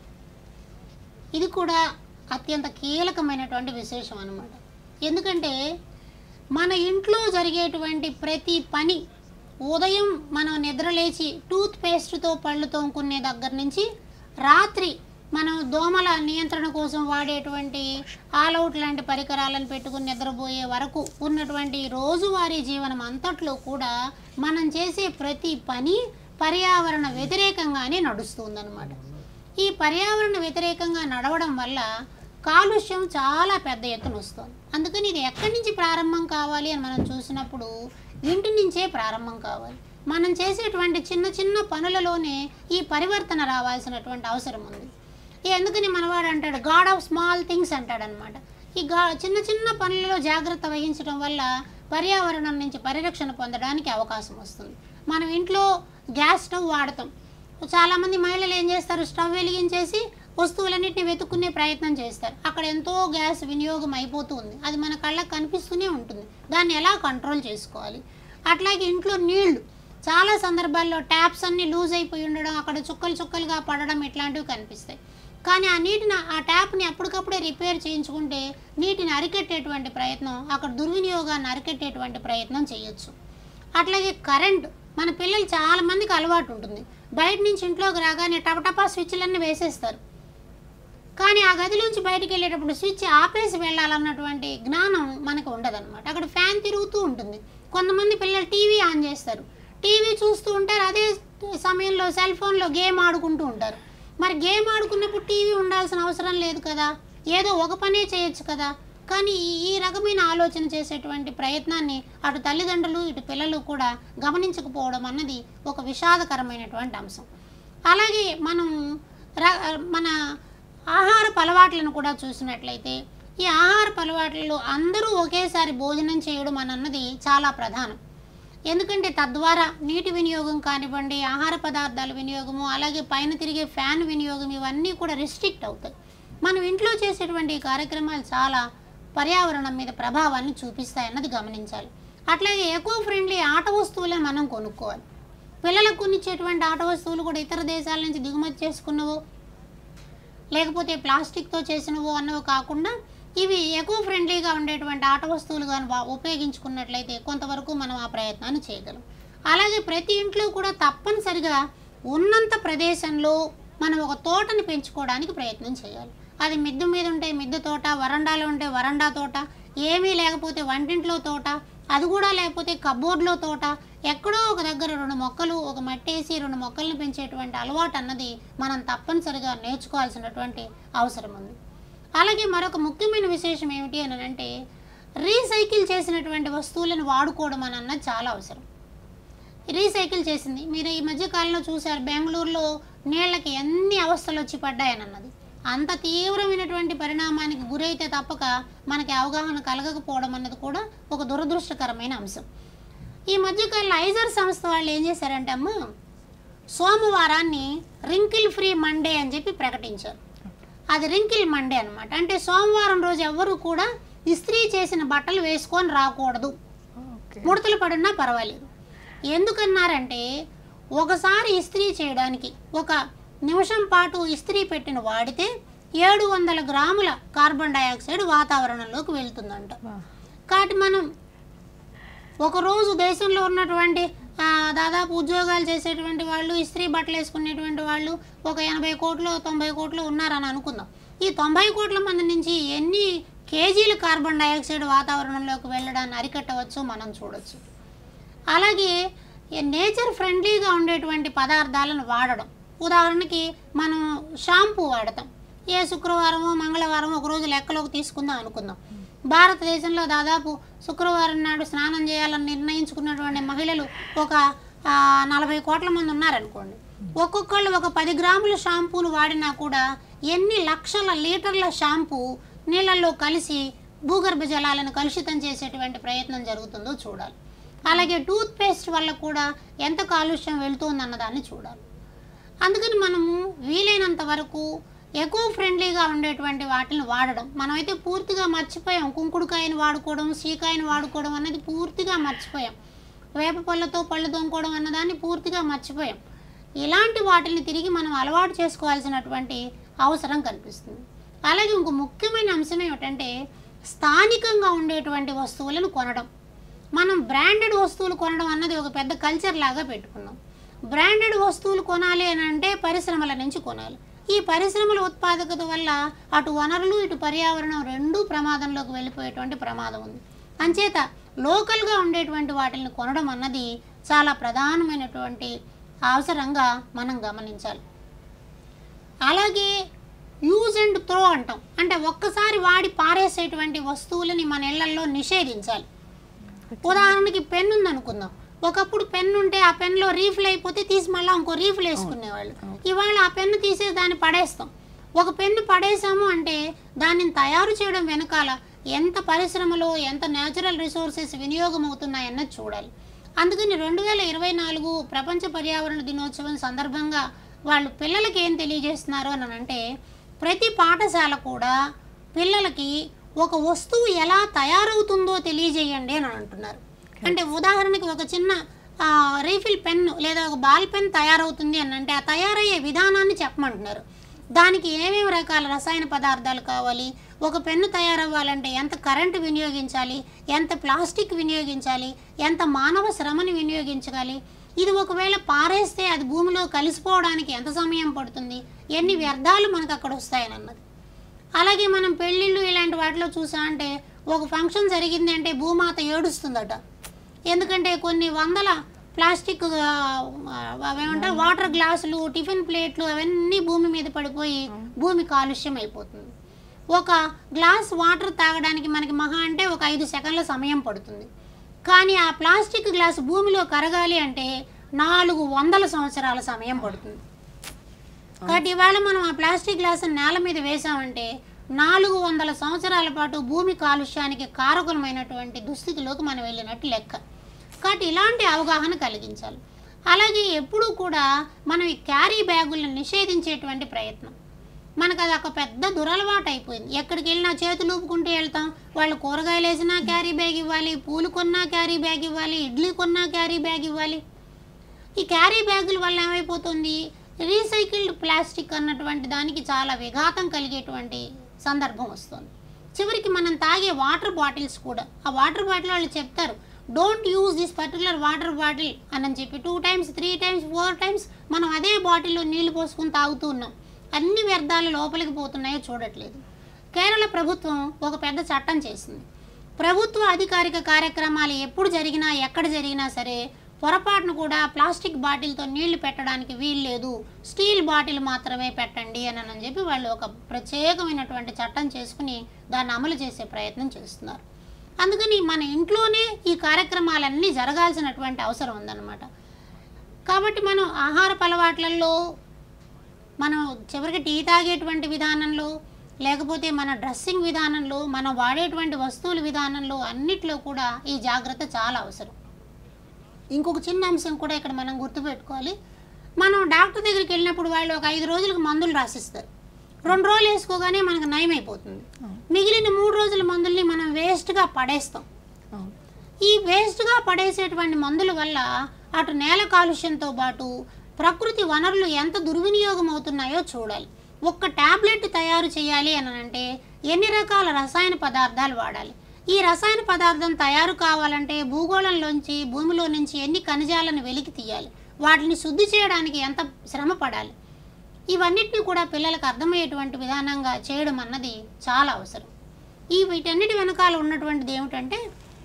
ఇది కూడా అత్యంత కీలకమైనటువంటి విశేషం అన్నమాట ఎందుకంటే మన ఇంట్లో జరిగేటువంటి ప్రతి పని ఉదయం మనం నిద్రలేచి టూత్ పేస్ట్తో పళ్ళు తోముకునే దగ్గర నుంచి రాత్రి మనం దోమల నియంత్రణ కోసం వాడేటువంటి ఆల్అవుట్ లాంటి పరికరాలను పెట్టుకుని నిద్రపోయే వరకు ఉన్నటువంటి రోజువారీ జీవనం అంతట్లో కూడా మనం చేసే ప్రతి పని పర్యావరణ వ్యతిరేకంగానే నడుస్తుందన్నమాట ఈ పర్యావరణ వ్యతిరేకంగా నడవడం వల్ల కాలుష్యం చాలా పెద్ద ఎత్తున వస్తుంది అందుకని ఇది ఎక్కడి నుంచి ప్రారంభం కావాలి అని మనం చూసినప్పుడు ఇంటి నుంచే ప్రారంభం కావాలి మనం చేసేటువంటి చిన్న చిన్న పనులలోనే ఈ పరివర్తన రావాల్సినటువంటి అవసరం ఉంది ఈ ఎందుకని మనవాడు అంటాడు గాడ్ ఆఫ్ స్మాల్ థింగ్స్ అంటాడనమాట ఈ గా చిన్న చిన్న పనులలో జాగ్రత్త వహించడం వల్ల పర్యావరణం నుంచి పరిరక్షణ పొందడానికి అవకాశం వస్తుంది మనం ఇంట్లో గ్యాస్ స్టవ్ వాడతాం చాలామంది మహిళలు ఏం చేస్తారు స్టవ్ వెలిగించేసి వస్తువులన్నింటినీ వెతుక్కునే ప్రయత్నం చేస్తారు అక్కడ ఎంతో గ్యాస్ వినియోగం అయిపోతూ ఉంది అది మన కళ్ళకు కనిపిస్తూనే ఉంటుంది దాన్ని ఎలా కంట్రోల్ చేసుకోవాలి అట్లాగే ఇంట్లో నీళ్లు చాలా సందర్భాల్లో ట్యాప్స్ అన్ని లూజ్ అయిపోయి ఉండడం అక్కడ చుక్కలు చుక్కలుగా పడడం ఇట్లాంటివి కనిపిస్తాయి కానీ ఆ నీటిని ఆ ట్యాప్ని అప్పటికప్పుడే రిపేర్ చేయించుకుంటే నీటిని అరికెట్టేటువంటి ప్రయత్నం అక్కడ దుర్వినియోగాన్ని అరికెట్టేటువంటి ప్రయత్నం చేయొచ్చు అట్లాగే కరెంట్ మన పిల్లలు చాలా మందికి అలవాటు ఉంటుంది బయట నుంచి ఇంట్లోకి రాగానే టపటపా స్విచ్లన్నీ వేసేస్తారు కానీ ఆ గదిలోంచి బయటికి వెళ్ళేటప్పుడు స్విచ్ ఆపేసి వెళ్ళాలన్నటువంటి జ్ఞానం మనకు ఉండదన్నమాట అక్కడ ఫ్యాన్ తిరుగుతూ ఉంటుంది కొంతమంది పిల్లలు టీవీ ఆన్ చేస్తారు టీవీ చూస్తూ ఉంటారు అదే సమయంలో సెల్ ఫోన్లో గేమ్ ఆడుకుంటూ ఉంటారు మరి గేమ్ ఆడుకున్నప్పుడు టీవీ ఉండాల్సిన అవసరం లేదు కదా ఏదో ఒక పనే చేయొచ్చు కదా కానీ ఈ- ఈ రకమైన ఆలోచన చేసేటువంటి ప్రయత్నాన్ని అటు తల్లిదండ్రులు ఇటు పిల్లలు కూడా గమనించకపోవడం అన్నది ఒక విషాదకరమైనటువంటి అంశం అలాగే మనం ర- మన ఆహారపు అలవాట్లను కూడా చూసినట్లయితే ఈ ఆహారపు అలవాట్లలో అందరూ ఒకేసారి భోజనం చేయడం అని అన్నది చాలా ప్రధానం ఎందుకంటే తద్వారా నీటి వినియోగం కానివ్వండి ఆహార పదార్థాల వినియోగము అలాగే పైన తిరిగే ఫ్యాన్ వినియోగం ఇవన్నీ కూడా రిస్ట్రిక్ట్ అవుతాయి మనం ఇంట్లో చేసేటువంటి ఈ కార్యక్రమాలు చాలా పర్యావరణం మీద ప్రభావాన్ని చూపిస్తాయి అన్నది గమనించాలి అట్లాగే ఎకో ఫ్రెండ్లీ ఆట వస్తువులను మనం కొనుక్కోవాలి పిల్లలకు కొనిచ్చేటువంటి ఆట వస్తువులు కూడా ఇతర దేశాల నుంచి దిగుమతి చేసుకున్నవో లేకపోతే ప్లాస్టిక్తో చేసినవో అన్నవి కాకుండా ఇవి ఎకో ఫ్రెండ్లీగా ఉండేటువంటి ఆట వస్తువులు కానీ బా- ఉపయోగించుకున్నట్లయితే కొంతవరకు మనం ఆ ప్రయత్నాన్ని చేయగలం అలాగే ప్రతి ఇంట్లో కూడా తప్పనిసరిగా ఉన్నంత ప్రదేశంలో మనం ఒక తోటని పెంచుకోవడానికి ప్రయత్నం చేయాలి అది మిద్దె మీద ఉంటే మిద్దె తోట వరండాలో ఉంటే వరండా తోట ఏమీ లేకపోతే వంటింట్లో తోట అది కూడా లేకపోతే కబోర్డ్లో తోట ఎక్కడో ఒక దగ్గర రెండు మొక్కలు ఒక మట్టేసి రెండు మొక్కల్ని పెంచేటువంటి అలవాటు అన్నది మనం తప్పనిసరిగా నేర్చుకోవాల్సినటువంటి అవసరం ఉంది అలాగే మరొక ముఖ్యమైన విశేషం ఏమిటి అని అంటే రీసైకిల్ చేసినటువంటి వస్తువులను వాడుకోవడం అని అన్నది చాలా అవసరం రీసైకిల్ చేసింది మీరు ఈ మధ్య కాలంలో చూశారు బెంగళూరులో నీళ్ళకి ఎన్ని అవస్థలు వచ్చి పడ్డాయని అన్నది అంత తీవ్రమైనటువంటి పరిణామానికి గురైతే తప్పక మనకి అవగాహన కలగకపోవడం అన్నది కూడా ఒక దురదృష్టకరమైన అంశం ఈ మధ్యకాలంలో ఐజర్ సంస్థ వాళ్ళు ఏం చేశారంటే అమ్మ సోమవారాన్ని రింకిల్ ఫ్రీ మండే అని చెప్పి ప్రకటించారు అది రింకిల్ మండే అన్నమాట అంటే సోమవారం రోజు ఎవ్వరూ కూడా ఇస్త్రీ చేసిన బట్టలు వేసుకొని రాకూడదు ఓకే ముడతలు పడినా పర్వాలేదు ఎందుకన్నారంటే ఒకసారి ఇస్త్రీ చేయడానికి ఒక నిమిషం పాటు ఇస్త్రీ పెట్టిన వాడితే ఏడు వందల గ్రాముల కార్బన్ డయాక్సైడ్ వాతావరణంలోకి వెళ్తుందంట వా. కాబట్టి మనం ఒకరోజు దేశంలో ఉన్నటువంటి ఆ, దాదాపు ఉద్యోగాలు చేసేటువంటి వాళ్ళు ఇస్త్రీ బట్టలు వేసుకునేటువంటి వాళ్ళు ఒక ఎనభై కోట్లు తొంభై కోట్లు ఉన్నారని అనుకుందాం ఈ తొంభై కోట్ల మంది నుంచి ఎన్ని కేజీల కార్బన్ డయాక్సైడ్ వాతావరణంలోకి వెళ్ళడాన్ని అరికట్టవచ్చు మనం చూడొచ్చు అలాగే ఈ నేచర్ ఫ్రెండ్లీగా ఉండేటువంటి పదార్థాలను వాడడం ఉదాహరణకి మనం షాంపూ వాడతాం ఏ శుక్రవారమో మంగళవారం ఒక రోజు లెక్కలోకి తీసుకుందాం అనుకుందాం భారతదేశంలో దాదాపు శుక్రవారం నాడు స్నానం చేయాలని నిర్ణయించుకున్నటువంటి మహిళలు ఒక ఆ, నలభై కోట్ల మంది ఉన్నారనుకోండి ఒక్కొక్కళ్ళు ఒక పది గ్రాముల షాంపూను వాడినా కూడా ఎన్ని లక్షల లీటర్ల షాంపూ నీళ్ళల్లో కలిసి భూగర్భ జలాలను కలుషితం చేసేటువంటి ప్రయత్నం జరుగుతుందో చూడాలి అలాగే టూత్ పేస్ట్ వల్ల కూడా ఎంత కాలుష్యం వెళ్తుందన్న దాన్ని చూడాలి అందుకని మనము వీలైనంత వరకు ఎకో ఫ్రెండ్లీగా ఉండేటువంటి వాటిని వాడడం మనమైతే పూర్తిగా మర్చిపోయాం కుంకుడుకాయని వాడుకోవడం సీకాయని వాడుకోవడం అనేది పూర్తిగా మర్చిపోయాం వేప పళ్ళతో పళ్ళు తోముకోవడం అన్నదాన్ని పూర్తిగా మర్చిపోయాం ఇలాంటి వాటిని తిరిగి మనం అలవాటు చేసుకోవాల్సినటువంటి అవసరం కనిపిస్తుంది అలాగే ఇంకో ముఖ్యమైన అంశం ఏమిటంటే స్థానికంగా ఉండేటువంటి వస్తువులను కొనడం మనం బ్రాండెడ్ వస్తువులు కొనడం అన్నది ఒక పెద్ద కల్చర్ లాగా పెట్టుకున్నాం బ్రాండెడ్ వస్తువులు కొనాలి అని అంటే పరిశ్రమల నుంచి కొనాలి ఈ పరిశ్రమల ఉత్పాదకత వల్ల అటు వనరులు ఇటు పర్యావరణం రెండూ ప్రమాదంలోకి వెళ్ళిపోయేటువంటి ప్రమాదం ఉంది అంచేత లోకల్గా ఉండేటువంటి వాటిని కొనడం అన్నది చాలా ప్రధానమైనటువంటి అవసరంగా మనం గమనించాలి అలాగే యూజ్ అండ్ త్రో అంటాం అంటే ఒక్కసారి వాడి పారేసేటువంటి వస్తువులని మన ఇళ్లలో నిషేధించాలి ఉదాహరణకి పెన్ ఉంది అనుకుందాం ఒకప్పుడు పెన్ ఉంటే ఆ పెన్లో రీఫిల్ అయిపోతే తీసి మళ్ళీ ఇంకో రీఫిల్ వేసుకునేవాళ్ళు ఇవాళ ఆ పెన్ను తీసేసి దాన్ని పడేస్తాం ఒక పెన్ను పడేసాము అంటే దానిని తయారు చేయడం వెనకాల ఎంత పరిశ్రమలో ఎంత న్యాచురల్ రిసోర్సెస్ వినియోగం అవుతున్నాయన్నది చూడాలి అందుకని రెండు వేల ఇరవై నాలుగు ప్రపంచ పర్యావరణ దినోత్సవం సందర్భంగా వాళ్ళు పిల్లలకి ఏం తెలియజేస్తున్నారు అని అంటే ప్రతి పాఠశాల కూడా పిల్లలకి ఒక వస్తువు ఎలా తయారవుతుందో తెలియజేయండి అని అంటున్నారు అంటే ఉదాహరణకి ఒక చిన్న ఆ, రీఫిల్ పెన్ లేదా ఒక బాల్ పెన్ తయారవుతుంది అని అంటే ఆ తయారయ్యే విధానాన్ని చెప్పమంటున్నారు దానికి ఏమేమి రకాల రసాయన పదార్థాలు కావాలి ఒక పెన్ను తయారవ్వాలంటే ఎంత కరెంటు వినియోగించాలి ఎంత ప్లాస్టిక్ వినియోగించాలి ఎంత మానవ శ్రమని వినియోగించాలి ఇది ఒకవేళ పారేస్తే అది భూమిలో కలిసిపోవడానికి ఎంత సమయం పడుతుంది ఎన్ని వ్యర్థాలు మనకు అక్కడ వస్తాయని అన్నది అలాగే మనం పెళ్ళిళ్ళు ఇలాంటి వాటిలో చూసా అంటే ఒక ఫంక్షన్ జరిగింది అంటే భూమాత ఏడుస్తుందట ఎందుకంటే కొన్ని వందల ప్లాస్టిక్ ఆ, అవేమంటారు వాటర్ గ్లాసులు టిఫిన్ ప్లేట్లు అవన్నీ భూమి మీద పడిపోయి భూమి కాలుష్యం అయిపోతుంది ఒక గ్లాస్ వాటర్ తాగడానికి మనకి మహా అంటే ఒక ఐదు సెకండ్ల సమయం పడుతుంది కానీ ఆ ప్లాస్టిక్ గ్లాస్ భూమిలో కరగాలి అంటే నాలుగు వందల సంవత్సరాల సమయం పడుతుంది కాబట్టి ఇవాళ మనం ఆ ప్లాస్టిక్ గ్లాస్ నేల మీద వేసామంటే నాలుగు వందల సంవత్సరాల పాటు భూమి కాలుష్యానికి కారకులమైనటువంటి దుస్థితిలోకి మనం వెళ్ళినట్టు లెక్క కాబట్టి ఇలాంటి అవగాహన కలిగించాలి అలాగే ఎప్పుడూ కూడా మనం ఈ క్యారీ బ్యాగులను నిషేధించేటువంటి ప్రయత్నం మనకు అది ఒక పెద్ద దురలవాటు అయిపోయింది ఎక్కడికి వెళ్ళినా చేతులు ఊపుకుంటూ వెళ్తాం వాళ్ళు కూరగాయలు వేసినా క్యారీ బ్యాగ్ ఇవ్వాలి పూలు కొన్నా క్యారీ బ్యాగ్ ఇవ్వాలి ఇడ్లీ కొన్నా క్యారీ బ్యాగ్ ఇవ్వాలి ఈ క్యారీ బ్యాగుల వల్ల ఏమైపోతుంది రీసైకిల్డ్ ప్లాస్టిక్ అన్నటువంటి దానికి చాలా విఘాతం కలిగేటువంటి సందర్భం వస్తుంది చివరికి మనం తాగే వాటర్ బాటిల్స్ కూడా ఆ వాటర్ బాటిల్ వాళ్ళు చెప్తారు don't use this particular water bottle అని చెప్పి two times three times four times మనం అదే బాటిల్లో నీళ్లు పోసుకుని తాగుతూ ఉన్నాం అన్ని వ్యర్థాలు లోపలికి పోతున్నాయో చూడట్లేదు కేరళ ప్రభుత్వం ఒక పెద్ద చట్టం చేసింది ప్రభుత్వ అధికారిక కార్యక్రమాలు ఎప్పుడు జరిగినా ఎక్కడ జరిగినా సరే పొరపాటును కూడా ప్లాస్టిక్ బాటిల్తో నీళ్లు పెట్టడానికి వీల్లేదు స్టీల్ బాటిల్ మాత్రమే పెట్టండి అని అని చెప్పి వాళ్ళు ఒక ప్రత్యేకమైనటువంటి చట్టం చేసుకుని దాన్ని అమలు చేసే ప్రయత్నం చేస్తున్నారు అందుకని మన ఇంట్లోనే ఈ కార్యక్రమాలన్నీ జరగాల్సినటువంటి అవసరం ఉందన్నమాట కాబట్టి మనం ఆహారపు అలవాట్లలో మనం చివరికి టీ తాగేటువంటి విధానంలో లేకపోతే మన డ్రెస్సింగ్ విధానంలో మనం వాడేటువంటి వస్తువుల విధానంలో అన్నిట్లో కూడా ఈ జాగ్రత్త చాలా అవసరం ఇంకొక చిన్న అంశం కూడా ఇక్కడ మనం గుర్తుపెట్టుకోవాలి మనం డాక్టర్ దగ్గరికి వెళ్ళినప్పుడు వాళ్ళు ఒక ఐదు రోజులకు మందులు రాసిస్తారు రెండు రోజులు వేసుకోగానే మనకు నయం అయిపోతుంది మిగిలిన మూడు రోజుల మందుల్ని మనం వేస్ట్గా పడేస్తాం అవును ఈ వేస్ట్గా పడేసేటువంటి మందుల వల్ల అటు నేల కాలుష్యంతో పాటు ప్రకృతి వనరులు ఎంత దుర్వినియోగం అవుతున్నాయో చూడాలి ఒక్క టాబ్లెట్ తయారు చేయాలి అని అంటే ఎన్ని రకాల రసాయన పదార్థాలు వాడాలి ఈ రసాయన పదార్థం తయారు కావాలంటే భూగోళంలోంచి భూమిలో నుంచి ఎన్ని ఖనిజాలను వెలికి తీయాలి వాటిని శుద్ధి చేయడానికి ఎంత శ్రమ పడాలి ఇవన్నిటిని కూడా పిల్లలకు అర్థమయ్యేటువంటి విధానంగా చేయడం అన్నది చాలా అవసరం ఈ వీటన్నిటి వెనకాల ఉన్నటువంటిది ఏమిటంటే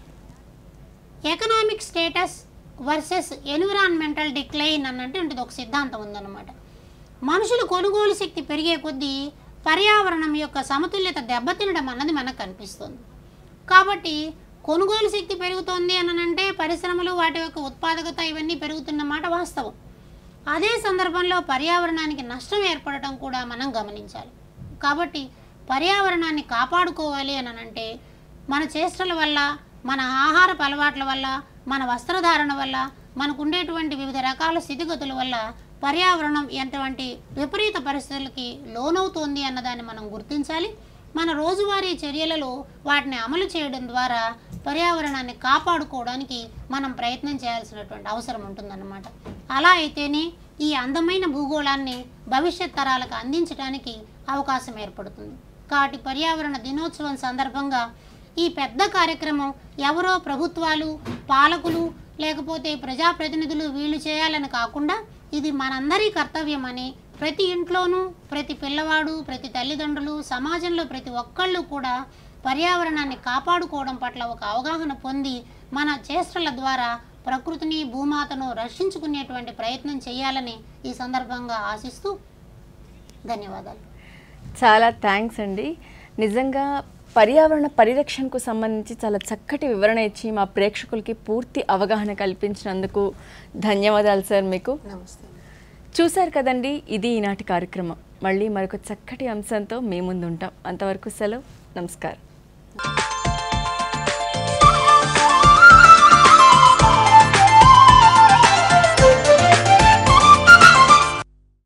economic status versus environmental decline అన్నటువంటి ఒక సిద్ధాంతం ఉందన్నమాట మనుషుల కొనుగోలు శక్తి పెరిగే కొద్దీ పర్యావరణం యొక్క సమతుల్యత దెబ్బతినడం అన్నది మనకు కనిపిస్తుంది కాబట్టి కొనుగోలు శక్తి పెరుగుతోంది అని అంటే పరిశ్రమలు వాటి యొక్క ఉత్పాదకత ఇవన్నీ పెరుగుతున్నమాట వాస్తవం అదే సందర్భంలో పర్యావరణానికి నష్టం ఏర్పడటం కూడా మనం గమనించాలి కాబట్టి పర్యావరణాన్ని కాపాడుకోవాలి అని అంటే మన చేష్టల వల్ల మన ఆహారపు అలవాట్ల వల్ల మన వస్త్రధారణ వల్ల మనకు ఉండేటువంటి వివిధ రకాల స్థితిగతుల వల్ల పర్యావరణం ఎటువంటి విపరీత పరిస్థితులకి లోనవుతోంది అన్నదాన్ని మనం గుర్తించాలి మన రోజువారీ చర్యలలో వాటిని అమలు చేయడం ద్వారా పర్యావరణాన్ని కాపాడుకోవడానికి మనం ప్రయత్నం చేయాల్సినటువంటి అవసరం ఉంటుందన్నమాట అలా అయితేనే ఈ అందమైన భూగోళాన్ని భవిష్యత్ తరాలకు అందించడానికి అవకాశం ఏర్పడుతుంది కాబట్టి పర్యావరణ దినోత్సవం సందర్భంగా ఈ పెద్ద కార్యక్రమం ఎవరో ప్రభుత్వాలు పాలకులు లేకపోతే ప్రజాప్రతినిధులు వీళ్ళు చేయాలని కాకుండా ఇది మనందరి కర్తవ్యం అని ప్రతి ఇంట్లోనూ ప్రతి పిల్లవాడు ప్రతి తల్లిదండ్రులు సమాజంలో ప్రతి ఒక్కళ్ళు కూడా పర్యావరణాన్ని కాపాడుకోవడం పట్ల ఒక అవగాహన పొంది మన చేష్టల ద్వారా ప్రకృతిని భూమాతను రక్షించుకునేటువంటి ప్రయత్నం చేయాలని ఈ సందర్భంగా ఆశిస్తూ ధన్యవాదాలు చాలా థ్యాంక్స్ అండి నిజంగా పర్యావరణ పరిరక్షణకు సంబంధించి చాలా చక్కటి వివరణ ఇచ్చి మా ప్రేక్షకులకి పూర్తి అవగాహన కల్పించినందుకు ధన్యవాదాలు సార్ మీకు నమస్తే చూశారు కదండి ఇది ఈనాటి కార్యక్రమం మళ్ళీ మరొక చక్కటి అంశంతో మీ ముందు ఉంటాం అంతవరకు సెలవు నమస్కారం